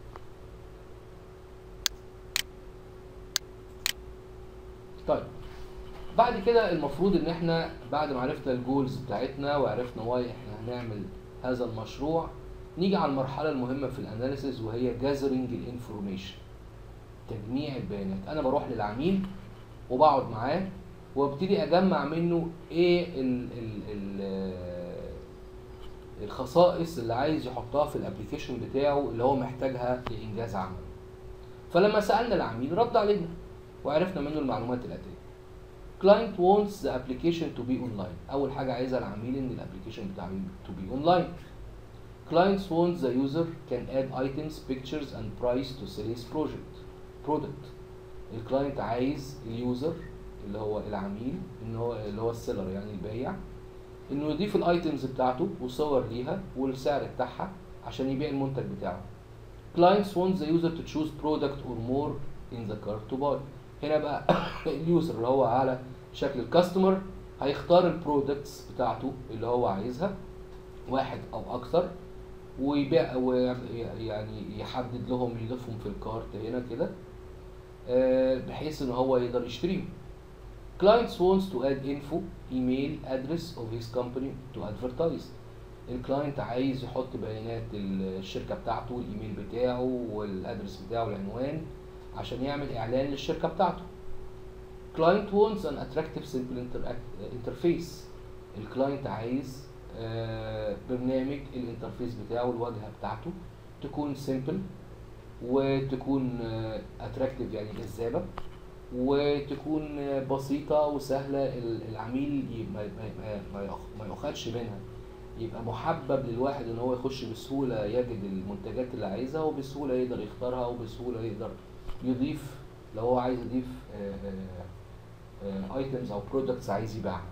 طيب بعد كده المفروض ان احنا بعد ما عرفنا الجولز بتاعتنا وعرفنا واي احنا هنعمل هذا المشروع نيجي على المرحله المهمه في الاناليسيز وهي جاذرنج الانفورميشن تجميع البيانات انا بروح للعميل وبقعد معاه وابتدي اجمع منه ايه ال ال ال الخصائص اللي عايز يحطها في الابلكيشن بتاعه اللي هو محتاجها لانجاز عمله فلما سالنا العميل رد علينا وعرفنا منه المعلومات الاتيه client wants the application to be online اول حاجه عايزها العميل ان الابلكيشن بتاعه to be online clients wants the user can add items pictures and price to sell his project product الكلاينت عايز اليوزر اللي هو العميل ان هو اللي هو السيلر يعني البايع انه يضيف الايتمز بتاعته وصور ليها والسعر بتاعها عشان يبيع المنتج بتاعه clients want the user to choose product or more in the cart to buy هنا بقى اليوزر اللي هو على شكل الكاستمر هيختار البرودكتس بتاعته اللي هو عايزها واحد او اكثر ويبيع ويعني يحدد لهم يضيفهم في الكارت هنا كده آه، بحيث ان هو يقدر يشتريهم clients wants to add info email address of his company to advertise الكلاينت عايز يحط بيانات الشركه بتاعته الايميل بتاعه والادرس بتاعه العنوان عشان يعمل اعلان للشركه بتاعته client wants an attractive simple interact- interface الكلاينت عايز آه، برنامج الانترفيس بتاعه الواجهه بتاعته تكون simple وتكون اتراكتيف يعني جذابه وتكون آه، بسيطه وسهله ال- العميل ي- ما ما- ما- ما يأخ- ما ياخدش منها يبقى محبب للواحد ان هو يخش بسهوله يجد المنتجات اللي عايزها وبسهوله يقدر يختارها وبسهوله يقدر يضيف لو هو عايز يضيف ايتمز او برودكتس عايز يبيعها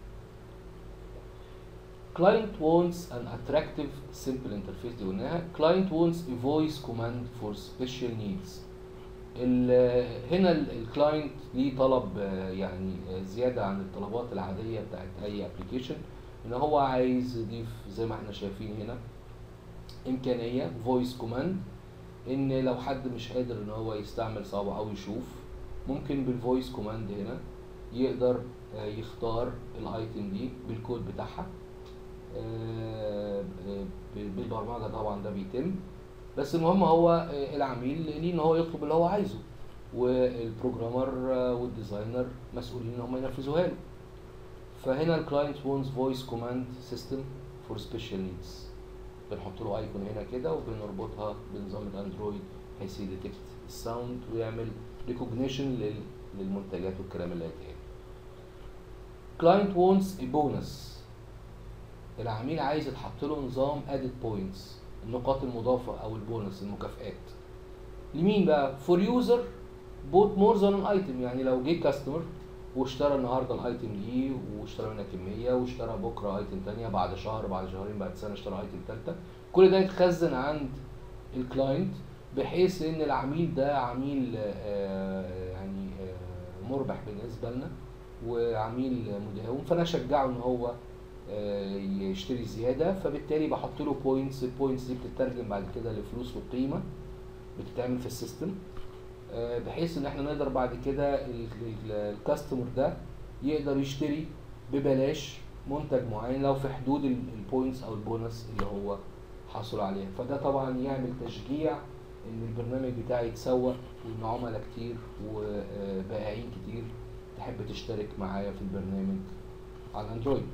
client wants an attractive simple interface دي قلناها client wants a voice command for special needs ال- هنا الكلاينت ليه طلب آه، يعني آه، زياده عن الطلبات العاديه بتاعت اي ابلكيشن ان هو عايز يضيف زي ما احنا شايفين هنا امكانيه فويس كوماند ان لو حد مش قادر ان هو يستعمل صوابعه او يشوف ممكن بالفويس كوماند هنا يقدر آه، يختار الايتم دي بالكود بتاعها آه، ب- بالبرمجه طبعا ده بيتم بس المهم هو آه، العميل ليه ان هو يطلب اللي هو عايزه والبروجرامر آه، والديزاينر مسؤولين ان هم ينفذوها له فهنا الكلاينت وونز فويس كوماند سيستم فور سبيشال نيدز بنحط له ايكون هنا كده وبنربطها بنظام الاندرويد بحيث يديتكت الساوند ويعمل ريكوجنيشن للمنتجات والكلام اللي هيتقال كلاينت وونز a بونس العميل عايز يتحط له نظام ادد بوينتس النقاط المضافه او البونص المكافئات لمين بقى فور يوزر بوت مور ذان ان ايتم يعني لو جه كاستمر واشترى النهارده الايتم دي واشترى منها كميه واشترى بكره ايتم تانية بعد شهر بعد شهرين بعد سنه اشترى ايتم تالتة كل ده يتخزن عند الكلاينت بحيث ان العميل ده عميل آه، يعني آه، مربح بالنسبه لنا وعميل مداوم فانا اشجعه ان هو آه، يشتري زياده فبالتالي بحط له بوينتس البوينتس دي بتترجم بعد كده لفلوس وقيمه بتتعمل في السيستم آه، بحيث ان احنا نقدر بعد كده الكاستمر ده يقدر يشتري ببلاش منتج معين لو في حدود البوينتس او البونص اللي هو حصل عليها فده طبعا يعمل تشجيع ان البرنامج بتاعي يتسوق وان عملاء كتير وبائعين كتير تحب تشترك معايا في البرنامج على اندرويد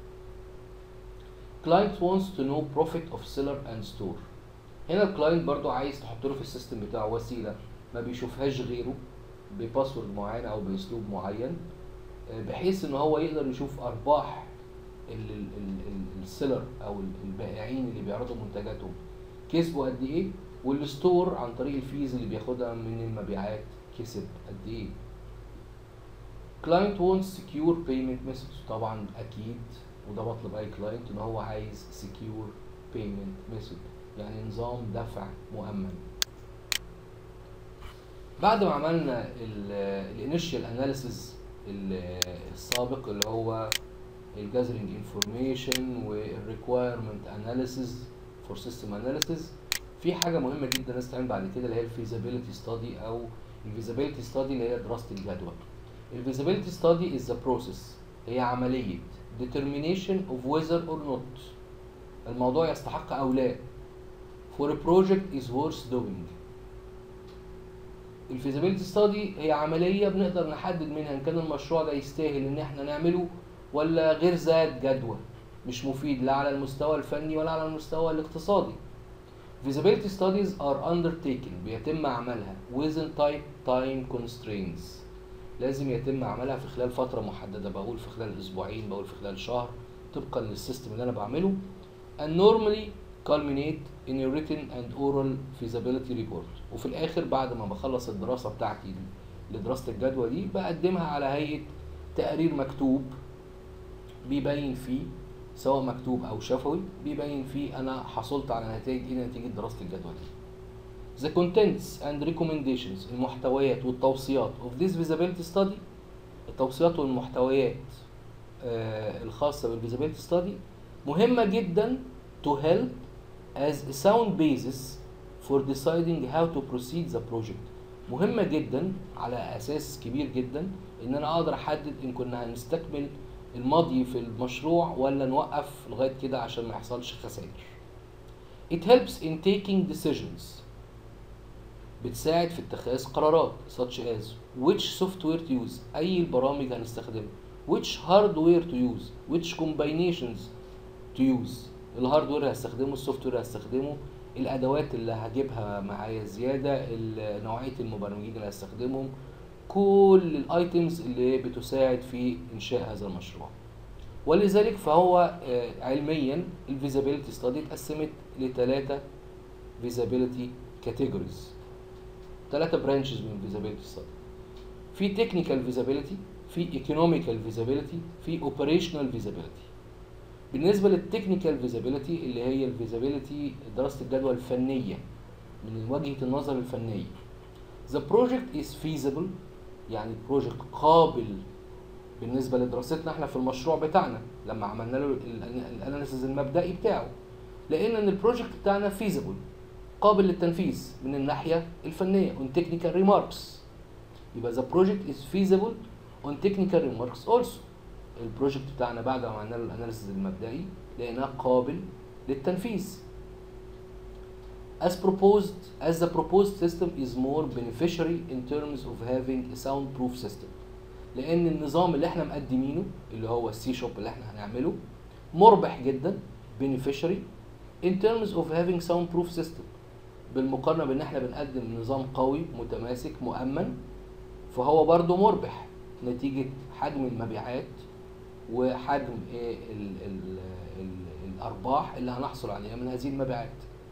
client wants to know profit of seller and store هنا الكلاينت برضو عايز تحط له في السيستم بتاعه وسيله ما بيشوفهاش غيره بباسورد معين او باسلوب معين آه، بحيث ان هو يقدر يشوف ارباح السيلر او ال- البائعين اللي بيعرضوا منتجاتهم كسبوا قد ايه والستور عن طريق الفيز اللي بياخدها من المبيعات كسب قد ايه client wants secure payment methods طبعا اكيد وده مطلب اي كلاينت ان هو عايز secure payment method يعني نظام دفع مؤمن بعد ما عملنا الانيشال اناليسيز السابق اللي هو الجاذرنج انفورميشن والريكوايرمنت اناليسيز فور سيستم اناليسيز في حاجه مهمه جدا لازم تعمل بعد كده اللي هي الفيزابيلتي ستادي او الفيزابيلتي ستادي اللي هي دراسه الجدوى الفيزابيلتي ستادي از ذا بروسيس هي عمليه determination of whether or not الموضوع يستحق او لا for a project is worth doing الفيزابيلتي ستادي هي عمليه بنقدر نحدد منها ان كان المشروع ده يستاهل ان احنا نعمله ولا غير ذات جدوى مش مفيد لا على المستوى الفني ولا على المستوى الاقتصادي feasibility studies are undertaken بيتم عملها within type time constraints لازم يتم عملها في خلال فترة محددة بقول في خلال أسبوعين بقول في خلال شهر طبقا للسيستم اللي أنا بعمله and normally culminate in a written and oral feasibility report وفي الآخر بعد ما بخلص الدراسة بتاعتي لدراسة الجدوى دي بقدمها على هيئة تقرير مكتوب بيبين فيه سواء مكتوب او شفوي بيبين فيه انا حصلت على نتائج ايه نتيجه دراسه الجدوى دي. The contents and recommendations المحتويات والتوصيات of this feasibility study التوصيات والمحتويات آه الخاصه بالفيزابيلتي ستادي مهمه جدا to help as a sound basis for deciding how to proceed the project مهمه جدا على اساس كبير جدا ان انا اقدر احدد ان كنا هنستكمل الماضي في المشروع ولا نوقف لغايه كده عشان ما يحصلش خسائر. It helps in taking decisions. بتساعد في اتخاذ قرارات such as which software to use أي البرامج هنستخدمها which hardware to use which combinations to use الهاردوير هستخدمه السوفت وير هستخدمه الادوات اللي هجيبها معايا زياده ال- نوعيه المبرمجين اللي هستخدمهم كل الايتمز اللي بتساعد في انشاء هذا المشروع ولذلك فهو آه، علميا الفيزابيلتي ستادي اتقسمت لثلاثه فيزابيلتي كاتيجوريز ثلاثه برانشز من الفيزابيلتي ستادي في تكنيكال فيزابيلتي في ايكونوميكال فيزابيلتي في اوبريشنال فيزابيلتي بالنسبه للتكنيكال فيزابيلتي اللي هي الفيزابيلتي دراسه الجدوى الفنيه من وجهه النظر الفنيه The project is feasible يعني البروجكت قابل بالنسبه لدراستنا احنا في المشروع بتاعنا لما عملنا له الاناليسيز المبدئي بتاعه لقينا ان البروجكت بتاعنا feasible قابل للتنفيذ من الناحيه الفنيه on technical remarks يبقى the project is feasible on technical remarks also البروجكت بتاعنا بعد ما عملنا له الاناليسيز المبدئي لقيناه قابل للتنفيذ as proposed as the proposed system is more beneficiary in terms of having a soundproof system لان النظام اللي احنا مقدمينه اللي هو السي شوب اللي احنا هنعمله مربح جدا beneficiary in terms of having soundproof system بالمقارنه بان احنا بنقدم نظام قوي متماسك مؤمن فهو برضه مربح نتيجه حجم المبيعات وحجم إيه ال ال ال الارباح اللي هنحصل عليها من هذه المبيعات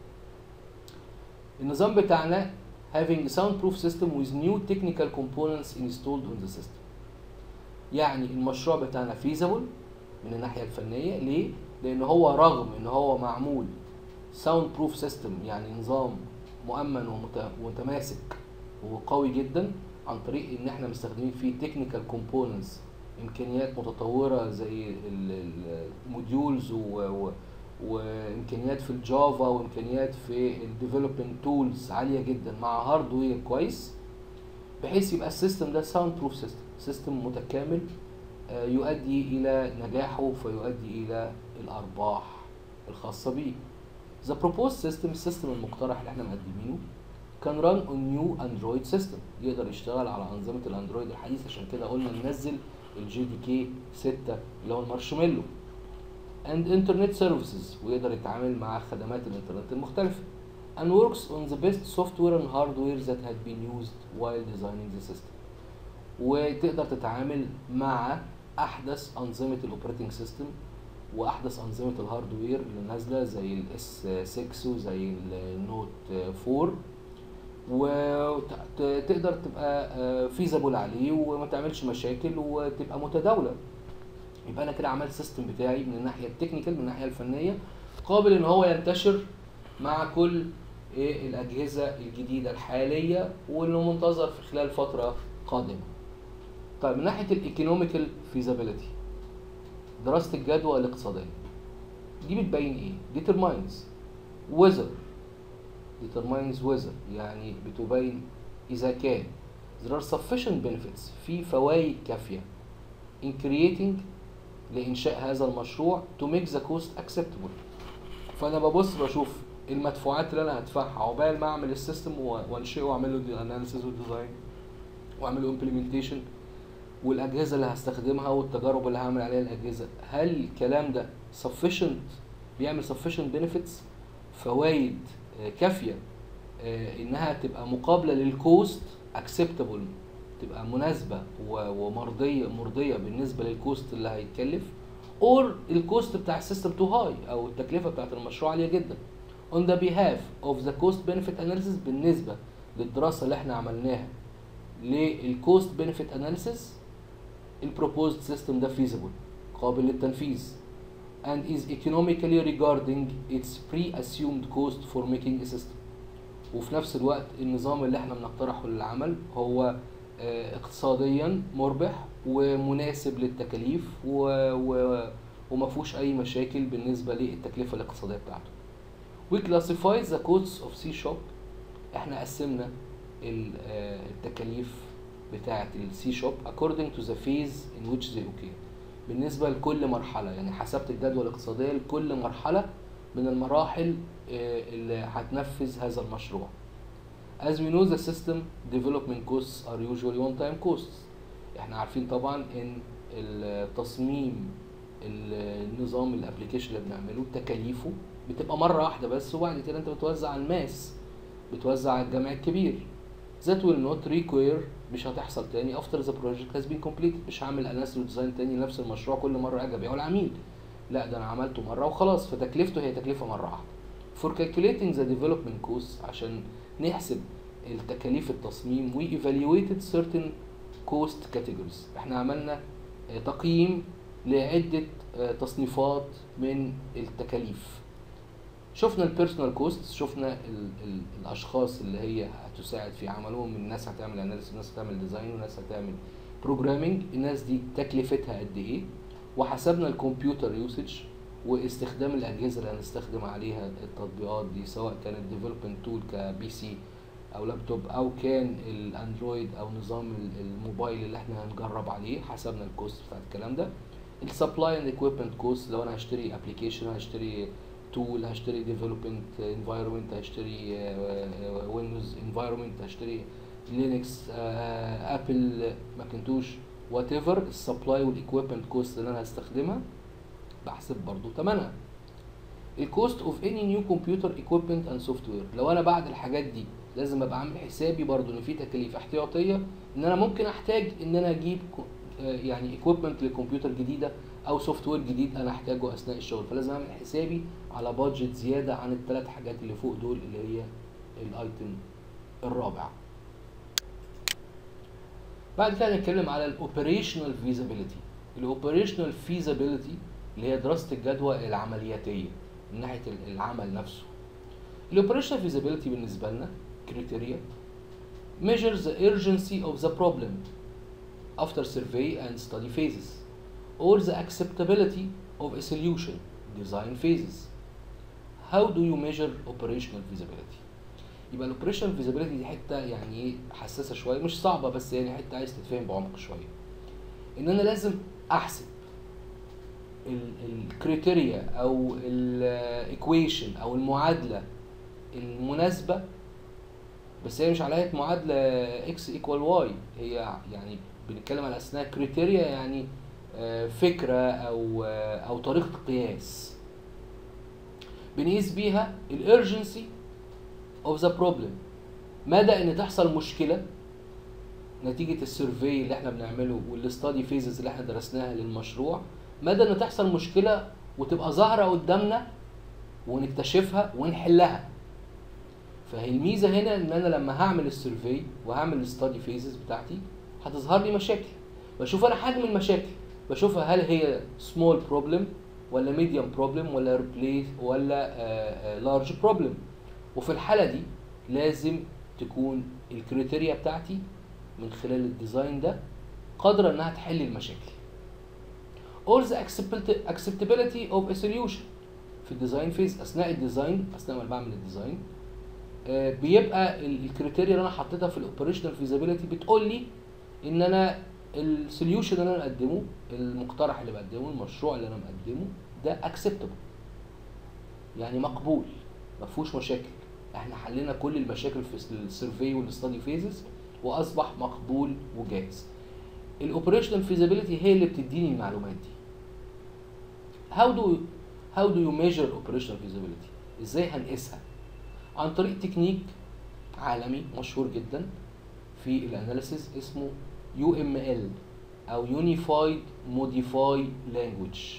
النظام بتاعنا having a soundproof system with new technical components installed on the system يعني المشروع بتاعنا feasible من الناحية الفنية ليه؟ لأن هو رغم إن هو معمول soundproof system يعني نظام مؤمن ومت- ومتماسك وقوي جدا عن طريق إن إحنا مستخدمين فيه technical components إمكانيات متطورة زي الموديولز وامكانيات في الجافا وامكانيات في الديفلوبمنت تولز عاليه جدا مع هاردوير كويس بحيث يبقى السيستم ده ساوند بروف سيستم سيستم متكامل آه، يؤدي الى نجاحه فيؤدي الى الارباح الخاصه بيه The proposed system السيستم المقترح اللي احنا مقدمينه كان ران اون نيو اندرويد سيستم يقدر يشتغل على انظمه الاندرويد الحديثه عشان كده قلنا ننزل الجي دي كي 6 اللي هو المارشميلو and internet services ويقدر يتعامل مع خدمات الانترنت المختلفه and works on the best software and hardware that had been used while designing the system وتقدر تتعامل مع احدث انظمه الاوبريتنج سيستم واحدث انظمه الهاردوير اللي نازله زي الاس 6 وزي النوت 4 وتقدر تبقى فيزابل عليه وما تعملش مشاكل وتبقى متداوله يبقى انا كده عملت سيستم بتاعي من الناحيه التكنيكال من الناحيه الفنيه قابل ان هو ينتشر مع كل ايه الاجهزه الجديده الحاليه واللي منتظر في خلال فتره قادمه طيب من ناحيه الايكونوميكال فيزابيليتي دراسه الجدوى الاقتصاديه دي بتبين ايه determines whether determines whether يعني بتبين اذا كان there are sufficient benefits في فوائد كافيه in creating لانشاء هذا المشروع to make the cost acceptable فانا ببص بشوف المدفوعات اللي انا هدفعها عقبال ما اعمل السيستم وانشئه واعمل له اناليسيس وديزاين واعمل له امبلمنتيشن والاجهزه اللي هستخدمها والتجارب اللي هعمل عليها الاجهزه هل الكلام ده sufficient بيعمل sufficient benefits فوائد آه، كافيه آه، انها تبقى مقابله للكوست acceptable تبقى مناسبه و- ومرضيه مرضيه بالنسبه للكوست اللي هيتكلف اور الكوست بتاع السيستم تو هاي او التكلفه بتاعت المشروع عاليه جدا on the behalf of the cost benefit analysis بالنسبه للدراسه اللي احنا عملناها للكوست بنفيت اناليسيس البروبوزد سيستم ده feasible قابل للتنفيذ and is economically regarding its pre-assumed cost for making a system وفي نفس الوقت النظام اللي احنا بنقترحه للعمل هو آه، اقتصاديا مربح ومناسب للتكاليف و... و... وما فيهوش اي مشاكل بالنسبه للتكلفه الاقتصاديه بتاعته. We classify the costs of C shop احنا قسمنا ال- آه، التكاليف بتاعه السي شوب according to the phase in which they occur بالنسبه لكل مرحله يعني حسبت الجدوى الاقتصاديه لكل مرحله من المراحل آه، اللي هتنفذ هذا المشروع As we know the system development costs are usually one time costs احنا عارفين طبعا ان التصميم النظام الابلكيشن اللي بنعمله تكاليفه بتبقى مره واحده بس وبعد كده انت بتوزع على الماس بتوزع على الجمع الكبير that will not require مش هتحصل تاني after the project has been completed مش هعمل اناليسيس وديزاين تاني لنفس المشروع كل مره اجي ابيعه العميل لا ده انا عملته مره وخلاص فتكلفته هي تكلفه مره واحده for calculating the development costs عشان نحسب التكاليف التصميم we evaluated certain cost categories احنا عملنا آه، تقييم لعدة آه، تصنيفات من التكاليف شفنا البيرسونال كوست شفنا ال ال الاشخاص اللي هي هتساعد في عملهم الناس هتعمل اناليسيس الناس هتعمل ديزاين والناس هتعمل بروجرامنج الناس دي تكلفتها قد ايه وحسبنا الكمبيوتر يوسج واستخدام الاجهزه اللي هنستخدم عليها التطبيقات دي سواء كانت ديفلوبمنت تول كبي سي او لابتوب او كان الاندرويد او نظام ال- الموبايل اللي احنا هنجرب عليه حسبنا الكوست بتاع الكلام ده السبلاي اند ايكويبمنت كوست لو انا هشتري ابلكيشن هشتري تول هشتري ديفلوبمنت انفايرمنت هشتري ويندوز انفايرمنت هشتري لينكس ابل ماكنتوش وات ايفر السبلاي والايكويبمنت كوست اللي انا هستخدمها بحسب برضو ثمنها الكوست اوف اني نيو كمبيوتر ايكويبمنت اند سوفت وير لو انا بعد الحاجات دي لازم ابقى عامل حسابي برضو ان في تكاليف احتياطيه ان انا ممكن احتاج ان انا اجيب كو- آه، يعني ايكويبمنت للكمبيوتر جديده او سوفت وير جديد انا احتاجه اثناء الشغل فلازم اعمل حسابي على بادجت زياده عن الثلاث حاجات اللي فوق دول اللي هي الايتم الرابع بعد كده هنتكلم على الاوبريشنال فيزابيليتي الاوبريشنال فيزابيليتي اللي هي دراسه الجدوى العملياتيه من ناحيه ال- العمل نفسه الاوبريشنال فيزابيليتي بالنسبه لنا كريتيريا measures the urgency of the problem after survey and study phases or the acceptability of a solution design phases how do you measure operational feasibility يبقى الاوبريشنال فيزيبيليتي دي حته يعني ايه حساسه شويه مش صعبه بس يعني حته عايز تتفهم بعمق شويه ان انا لازم احسب الكريتيريا او الايكويشن او المعادله المناسبه بس هي مش على هيئه معادله اكس ايكوال واي هي يعني بنتكلم على اسمها كريتيريا يعني آه، فكره او آه، او طريقه قياس بنقيس بيها الارجنسي اوف ذا بروبلم مدى ان تحصل مشكله نتيجه السيرفي اللي احنا بنعمله والاستادي فيزز اللي احنا درسناها للمشروع مدى ان تحصل مشكله وتبقى ظاهره قدامنا ونكتشفها ونحلها فهي الميزه هنا ان انا لما هعمل السيرفي وهعمل الستادي فيزز بتاعتي هتظهر لي مشاكل بشوف انا حجم المشاكل بشوفها هل هي سمول بروبلم ولا ميديوم بروبلم ولا ريبليس ولا لارج بروبلم وفي الحاله دي لازم تكون الكريتيريا بتاعتي من خلال الديزاين ده قادره انها تحل المشاكل or the acceptability- acceptability of a solution في الديزاين فيز اثناء الديزاين اثناء ما أنا بعمل الديزاين آه، بيبقى ال- الكريتيريا اللي انا حطيتها في الاوبريشنال فيزابيلتي بتقول لي ان انا السوليوشن اللي انا مقدمه المقترح اللي بقدمه المشروع اللي انا مقدمه ده اكسبتبل يعني مقبول ما فيهوش مشاكل احنا حلينا كل المشاكل في السيرفي والستادي فيزز واصبح مقبول وجاهز الاوبريشنال فيزابيلتي هي اللي بتديني المعلومات دي how do how do you measure operational feasibility ازاي هنقيسها عن طريق تكنيك عالمي مشهور جدا في الاناليسيز اسمه UML او Unified Modify Language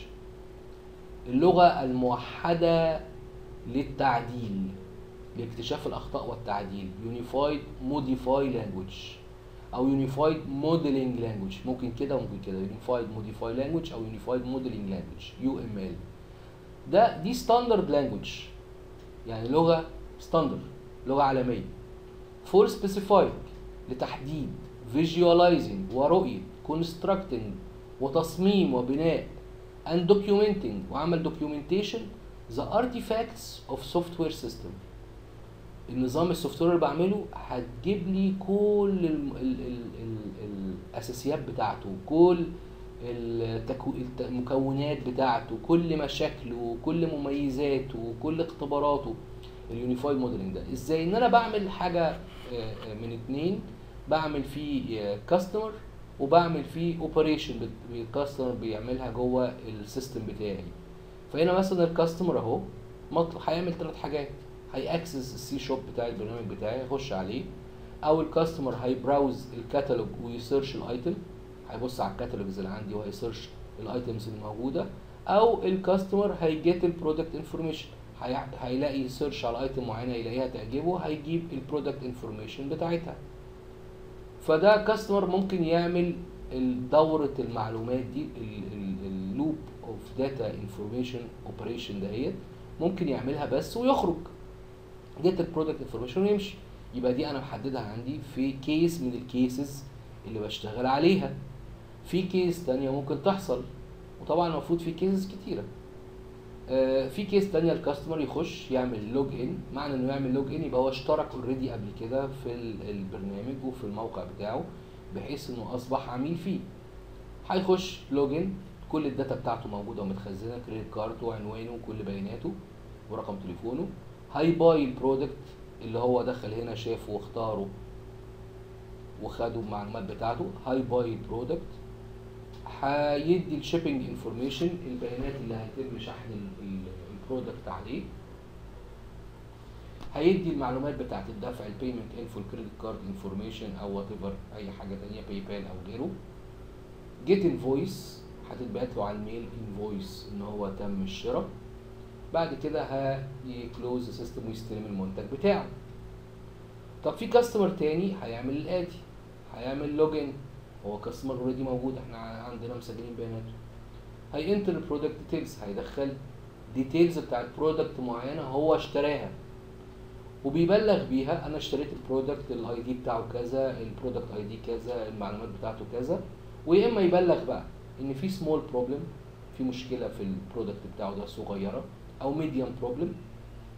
اللغة الموحدة للتعديل لاكتشاف الأخطاء والتعديل Unified Modify Language أو Unified Modeling Language ممكن كده وممكن كده Unified Modify Language أو Unified Modeling Language UML ده دي ستاندرد لانجوج يعني لغه ستاندرد لغه عالميه فور سبيسيفايد لتحديد فيجواليزنج ورؤيه كونستراكتنج وتصميم وبناء and documenting وعمل documentation the artifacts of software system النظام السوفت وير اللي بعمله هتجيب لي كل ال ال ال ال الاساسيات بتاعته كل التكو... المكونات بتاعته كل مشاكله كل مميزاته كل اختباراته اليونيفايد موديلنج ده ازاي ان انا بعمل حاجه آه، آه، من اتنين بعمل فيه كاستمر وبعمل فيه اوبريشن الكاستمر بيعملها جوه السيستم بتاعي فهنا مثلا الكاستمر اهو مطلب هيعمل ثلاث حاجات هيأكسس السي شوب بتاع البرنامج بتاعي يخش عليه او الكاستمر هيبراوز الكتالوج ويسيرش الايتم هيبص على الكتالوجز اللي عندي وهيسيرش الايتمز الموجوده او الكاستمر هيجيت البرودكت انفورميشن هيلاقي سيرش على ايتم معينه يلاقيها تعجبه هيجيب البرودكت انفورميشن بتاعتها فده كاستمر ممكن يعمل دورة المعلومات دي اللوب اوف داتا انفورميشن اوبريشن دهيت ممكن يعملها بس ويخرج جيت البرودكت انفورميشن ويمشي يبقى دي انا محددها عندي في كيس من الكيسز اللي بشتغل عليها في كيس تانية ممكن تحصل وطبعا المفروض في كيسز كتيرة آه، في كيس تانية الكاستمر يخش يعمل لوج ان معنى انه يعمل لوج ان يبقى هو اشترك اوريدي قبل كده في ال- البرنامج وفي الموقع بتاعه بحيث انه اصبح عميل فيه هيخش لوج ان كل الداتا بتاعته موجوده ومتخزنه كريدت كارد وعنوانه وكل بياناته ورقم تليفونه هيباي البرودكت اللي هو دخل هنا شافه واختاره وخدوا المعلومات بتاعته هيباي البرودكت هيدي الشيبنج انفورميشن البيانات اللي هيتم شحن ال- ال- البرودكت عليه هيدي المعلومات بتاعت الدفع البيمنت انفو الكريدت كارد انفورميشن او وات ايفر اي حاجه تانية باي بال او غيره جيت انفويس هتتبعت له على الميل انفويس ان هو تم الشراء بعد كده هيكلوز السيستم ويستلم المنتج بتاعه طب في كاستمر تاني هيعمل الاتي هيعمل لوجن هو كاستمر اوريدي موجود احنا عندنا مسجلين بياناته هينتر البرودكت ديتيلز هيدخل ديتيلز بتاعت برودكت معينه هو اشتراها وبيبلغ بيها انا اشتريت البرودكت الاي دي بتاعه كذا البرودكت اي دي كذا المعلومات بتاعته كذا ويا اما يبلغ بقى ان في سمول بروبلم في مشكله في البرودكت بتاعه ده صغيره او ميديوم بروبلم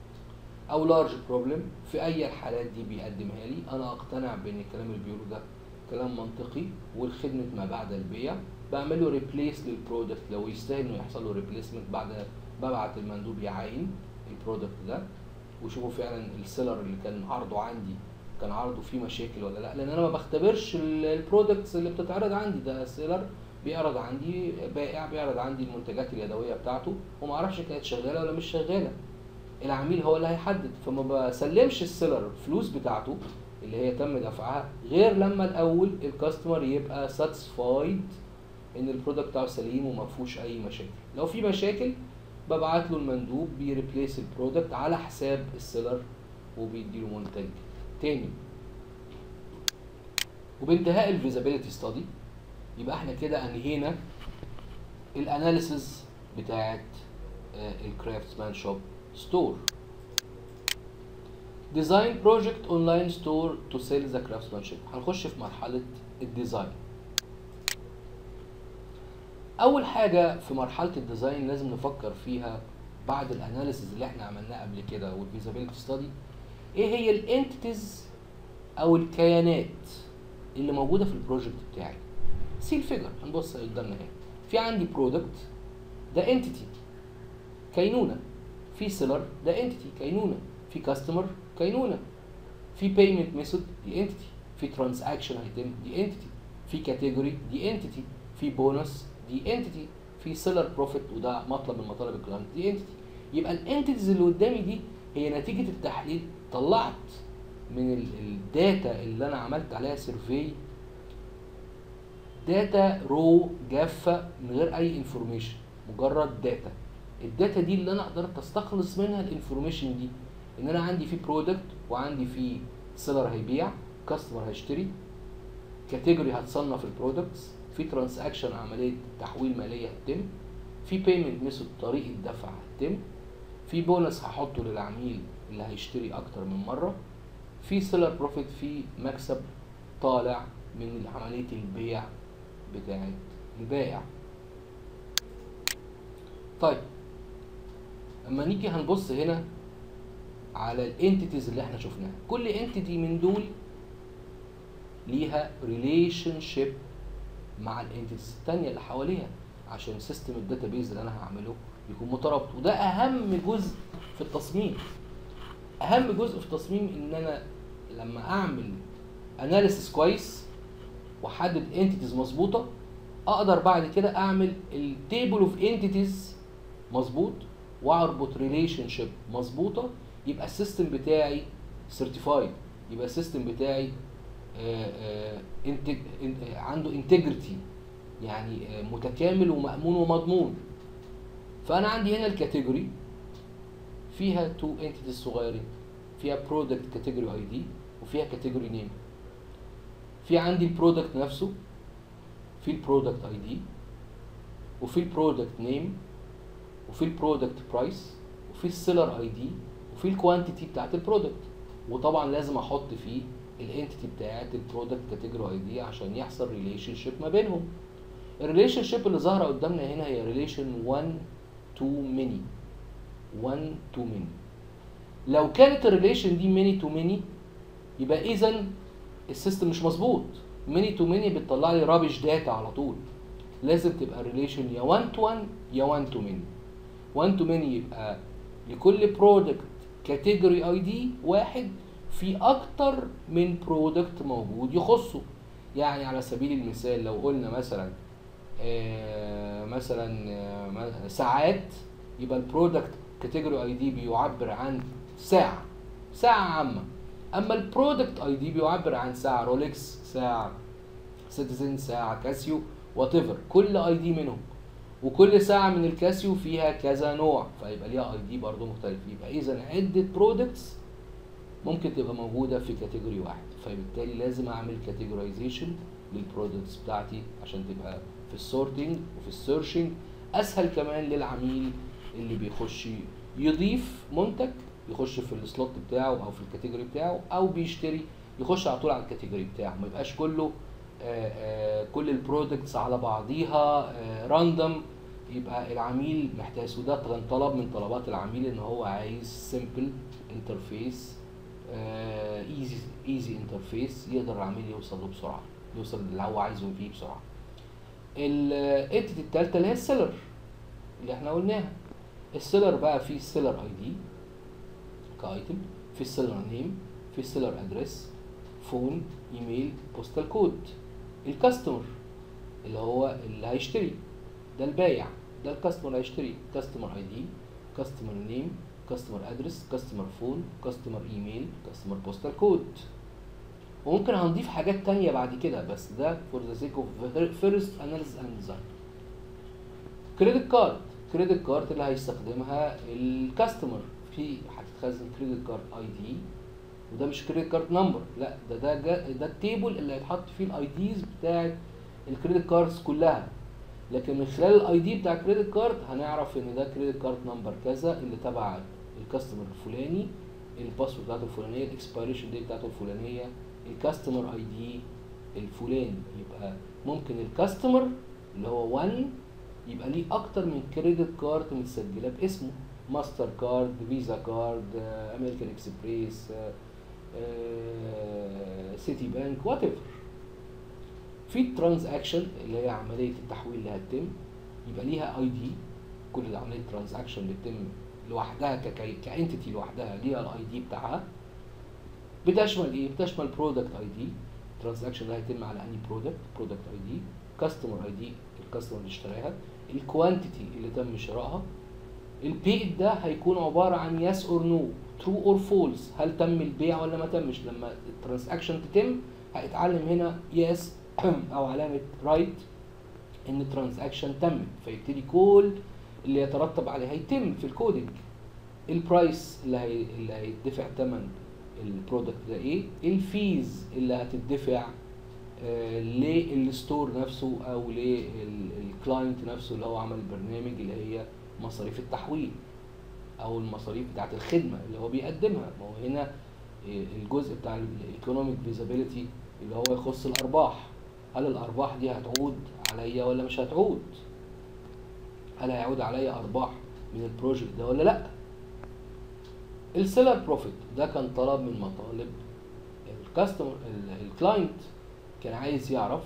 او لارج بروبلم في اي الحالات دي بيقدمها لي انا اقتنع بان الكلام اللي بيقوله ده كلام منطقي والخدمه ما بعد البيع بعمل له ريبليس للبرودكت لو يستاهل انه يحصل له ريبليسمنت بعد ببعت المندوب يعاين البرودكت ده ويشوفوا فعلا السيلر اللي كان عرضه عندي كان عرضه فيه مشاكل ولا لا لان انا ما بختبرش البرودكتس اللي بتتعرض عندي ده سيلر بيعرض عندي بائع بيعرض عندي المنتجات اليدويه بتاعته وما اعرفش كانت شغاله ولا مش شغاله العميل هو اللي هيحدد فما بسلمش السيلر الفلوس بتاعته اللي هي تم دفعها غير لما الاول الكاستمر يبقى ساتسفايد ان البرودكت بتاعه سليم وما فيهوش اي مشاكل لو في مشاكل ببعت له المندوب بيريبليس البرودكت على حساب السيلر وبيديله منتج تاني وبانتهاء الفيزابيلتي ستادي يبقى احنا كده انهينا الاناليسز بتاعت الكرافتسمان شوب ستور ديزاين بروجكت اونلاين ستور تو سيل ذا كرافتسمانشيب هنخش في مرحله الديزاين اول حاجه في مرحله الديزاين لازم نفكر فيها بعد الاناليسز اللي احنا عملناه قبل كده والفيزابيلتي ستادي ايه هي الانتيتيز او الكيانات اللي موجوده في البروجكت بتاعي سي الفيجر هنبص قدامنا هنا في عندي برودكت ده انتيتي كينونه في سيلر ده انتيتي كينونه في كاستمر كينونه في بيمنت ميثود دي انتيتي في ترانزاكشن هيتم دي انتيتي في كاتيجوري دي انتيتي في بونص دي انتيتي في سيلر بروفيت وده مطلب من مطالب الكلاينت دي انتيتي يبقى الانتيتيز اللي قدامي دي هي نتيجه التحليل طلعت من الداتا اللي انا عملت عليها سيرفي داتا رو جافه من غير اي انفورميشن مجرد داتا الداتا دي اللي انا قدرت استخلص منها الانفورميشن دي ان انا عندي في برودكت وعندي في سيلر هيبيع كاستمر هيشتري كاتيجوري هتصنف البرودكتس في ترانزاكشن عمليه تحويل ماليه هتتم في بيمنت ميثود طريقه دفع هتتم في بونص هحطه للعميل اللي هيشتري اكتر من مره في سيلر بروفيت في مكسب طالع من عمليه البيع بتاعت البائع طيب اما نيجي هنبص هنا على الانتيتيز اللي احنا شفناها كل انتيتي من دول ليها ريليشن شيب مع الانتيتيز الثانيه اللي حواليها عشان سيستم الداتابيز اللي انا هعمله يكون مترابط وده اهم جزء في التصميم اهم جزء في التصميم ان انا لما اعمل اناليسيس كويس واحدد انتيتيز مظبوطه اقدر بعد كده اعمل التيبل اوف انتيتيز مظبوط واربط ريليشن شيب مظبوطه يبقى السيستم بتاعي سيرتيفايد يبقى السيستم بتاعي آآ آآ انتج عنده انتجريتي يعني متكامل ومأمون ومضمون فانا عندي هنا الكاتيجوري فيها تو انتيتيز صغيرين فيها برودكت كاتيجوري اي دي وفيها كاتيجوري نيم في عندي البرودكت نفسه في البرودكت اي دي وفي البرودكت نيم وفي البرودكت برايس وفي السيلر اي دي وفي الكوانتيتي بتاعت البرودكت وطبعا لازم احط فيه الانتيتي بتاعت البرودكت كاتيجوري اي دي عشان يحصل ريليشن شيب ما بينهم الريليشن شيب اللي ظاهره قدامنا هنا هي ريليشن 1 تو ميني 1 تو ميني لو كانت الريليشن دي ميني تو ميني يبقى اذا السيستم مش مظبوط ميني تو ميني بتطلع لي رابش داتا على طول لازم تبقى الريليشن يا 1 تو 1 يا 1 تو ميني 1 تو ميني يبقى لكل برودكت كاتيجوري اي دي واحد في اكتر من برودكت موجود يخصه يعني على سبيل المثال لو قلنا مثلا آه مثلا آه ساعات يبقى البرودكت كاتيجوري اي دي بيعبر عن ساعه ساعه عامه اما البرودكت اي دي بيعبر عن ساعه رولكس ساعه سيتيزن ساعه كاسيو وات ايفر كل اي دي منهم وكل ساعه من الكاسيو فيها كذا نوع فيبقى ليها اي دي برضه مختلف يبقى اذا عده برودكتس ممكن تبقى موجوده في كاتيجوري واحد فبالتالي لازم اعمل كاتيجورايزيشن للبرودكتس بتاعتي عشان تبقى في السورتنج وفي السيرشنج اسهل كمان للعميل اللي بيخش يضيف منتج يخش في السلوت بتاعه او في الكاتيجوري بتاعه او بيشتري يخش على طول على الكاتيجوري بتاعه ما يبقاش كله آآ آآ كل البرودكتس على بعضيها راندوم يبقى العميل محتاج وده كان طلب من طلبات العميل ان هو عايز سمبل انترفيس ايزي ايزي انترفيس يقدر العميل يوصل له بسرعه يوصل اللي هو عايزه فيه بسرعه الانتيتي الثالثه اللي هي السيلر اللي احنا قلناها السيلر بقى فيه السيلر اي دي كايتم في السيلر نيم في السيلر ادريس فون ايميل بوستال كود الكاستمر اللي هو اللي هيشتري ده البايع ده الكاستمر هيشتري كاستمر اي دي كاستمر نيم كاستمر ادرس كاستمر فون كاستمر ايميل كاستمر بوستال كود وممكن هنضيف حاجات تانية بعد كده بس ده فور ذا سيك اوف فيرست اناليسيس اند ديزاين كريدت كارد كريدت كارد اللي هيستخدمها الكاستمر في هتتخزن كريدت كارد اي دي وده مش كريدت كارد نمبر لا ده ده جا- ده التيبل اللي هيتحط فيه الاي ديز بتاعت الكريدت كاردز كلها لكن من خلال الاي دي بتاع الكريدت كارد هنعرف ان ده كريدت كارد نمبر كذا اللي تبع الكاستمر الفلاني الباسورد بتاعته الفلانيه الاكسبيريشن دي بتاعته الفلانيه الكاستمر اي دي الفلاني يبقى ممكن الكاستمر اللي هو 1 يبقى ليه اكتر من كريدت كارد متسجله باسمه ماستر كارد فيزا كارد امريكان اكسبريس سيتي بانك وات ايفر في الترانزاكشن اللي هي عمليه التحويل اللي هتتم يبقى ليها اي دي كل عمليه ترانزاكشن بتتم لوحدها كانتيتي لوحدها ليها الاي دي بتاعها بتشمل ايه؟ بتشمل برودكت اي دي ترانزاكشن اللي هيتم على اني برودكت برودكت اي دي كاستمر اي دي الكاستمر اللي اشتراها الكوانتيتي اللي تم شرائها البيد ده هيكون عباره عن يس اور نو ترو اور فولس هل تم البيع ولا ما تمش لما الترانزاكشن تتم هيتعلم هنا يس او علامه رايت ان الترانزاكشن تمت فيبتدي كل اللي يترتب عليه هيتم في الكودينج البرايس اللي هي اللي هيدفع ثمن البرودكت ده ايه الفيز اللي هتدفع آه للستور نفسه او للكلاينت نفسه اللي هو عمل البرنامج اللي هي مصاريف التحويل او المصاريف بتاعت الخدمه اللي هو بيقدمها ما هو هنا آه، الجزء بتاع الايكونوميك فيزابيليتي اللي هو يخص الارباح هل الارباح دي هتعود عليا ولا مش هتعود هل هيعود عليا ارباح من البروجكت ده ولا لا السيلر بروفيت ده كان طلب من مطالب الكاستمر الكلاينت كان عايز يعرف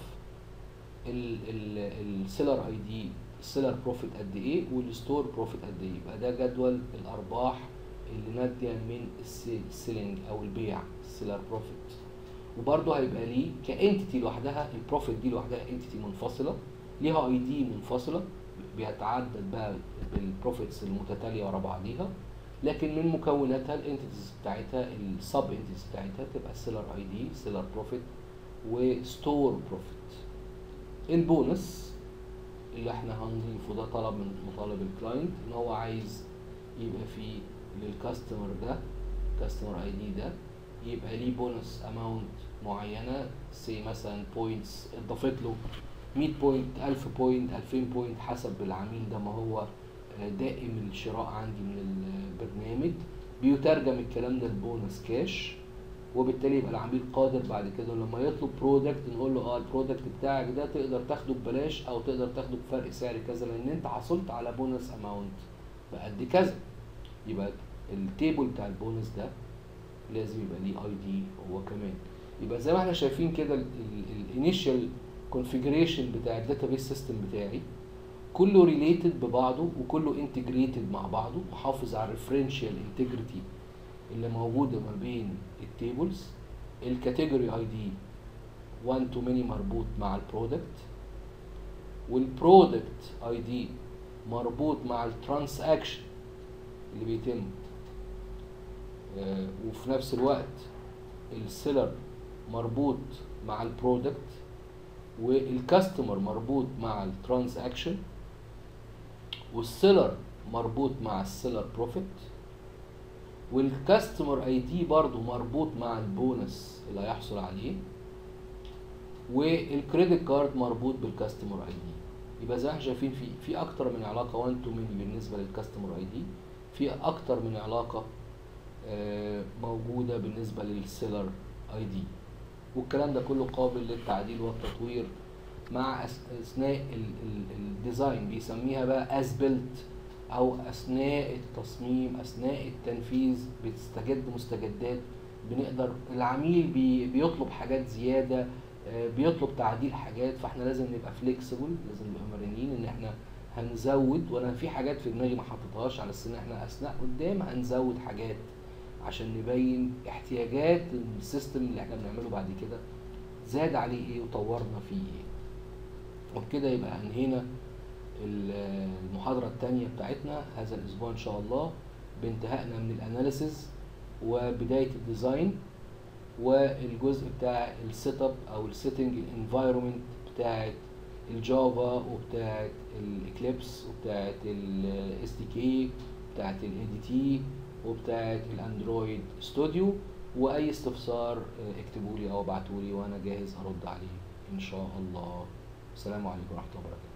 السيلر اي دي السيلر بروفيت قد ايه والستور بروفيت قد ايه يبقى ده جدول الارباح اللي ناتجه من السيلينج او البيع السيلر بروفيت وبرضه هيبقى ليه كانتيتي لوحدها البروفيت دي لوحدها انتيتي منفصله ليها اي دي منفصله بيتعدد بقى بالبروفيتس المتتاليه ورا بعضيها لكن من مكوناتها الانتيتيز بتاعتها السب انتيتيز بتاعتها تبقى سيلر اي دي سيلر بروفيت وستور بروفيت البونس اللي احنا هنضيفه ده طلب من مطالب الكلاينت ان هو عايز يبقى فيه للكاستمر ده كاستمر اي دي ده يبقى ليه بونص اماونت معينه سي مثلا بوينتس اضافت له 100 بوينت 1000 بوينت 2000 بوينت حسب العميل ده ما هو آه، دائم الشراء عندي من البرنامج بيترجم الكلام ده لبونص كاش وبالتالي يبقى العميل قادر بعد كده لما يطلب برودكت نقول له اه البرودكت بتاعك ده تقدر تاخده ببلاش او تقدر تاخده بفرق سعر كذا لان انت حصلت على بونص اماونت بقد كذا يبقى التيبل بتاع البونص ده لازم يبقى ليه اي دي هو كمان يبقى زي ما احنا شايفين كده الانيشال كونفيجريشن بتاع الداتابيس سيستم بتاعي كله ريليتد ببعضه وكله انتجريتد مع بعضه محافظ على الريفرنشال انتجريتي اللي موجوده ما بين التيبلز الكاتيجوري اي دي 1 تو ماني مربوط مع البرودكت والبرودكت اي دي مربوط مع الترانزاكشن اللي بيتم آه، وفي نفس الوقت السيلر مربوط مع البرودكت والكاستمر مربوط مع الترانزاكشن والسيلر مربوط مع السيلر بروفيت والكاستمر اي دي برضو مربوط مع البونص اللي هيحصل عليه والكريدت كارد مربوط بالكاستمر اي دي يبقى زي ما احنا شايفين في في اكتر من علاقه 1 تو ماني بالنسبه للكاستمر اي دي في اكتر من علاقه آه، موجوده بالنسبه للسيلر اي دي والكلام ده كله قابل للتعديل والتطوير مع أس- اثناء ال- ال- الديزاين بيسميها بقى از بيلت او اثناء التصميم اثناء التنفيذ بتستجد مستجدات بنقدر العميل بي بيطلب حاجات زياده آه، بيطلب تعديل حاجات فاحنا لازم نبقى فليكسبل لازم نبقى مرنين ان احنا هنزود وانا في حاجات في دماغي ما حطيتهاش على السن احنا اثناء قدام هنزود حاجات عشان نبين احتياجات السيستم اللي احنا بنعمله بعد كده زاد عليه ايه وطورنا فيه ايه وبكده يبقى انهينا ال- المحاضرة الثانية بتاعتنا هذا الأسبوع إن شاء الله بانتهائنا من الأناليسز وبداية الديزاين والجزء بتاع السيت اب أو السيتنج الانفايرمنت بتاعت الجافا وبتاعت الاكليبس وبتاعت الاس دي كي بتاعت الاي دي تي وبتاعت الاندرويد ستوديو واي استفسار آه، اكتبوا لي او ابعتوا لي وانا جاهز ارد عليه ان شاء الله السلام عليكم ورحمه الله وبركاته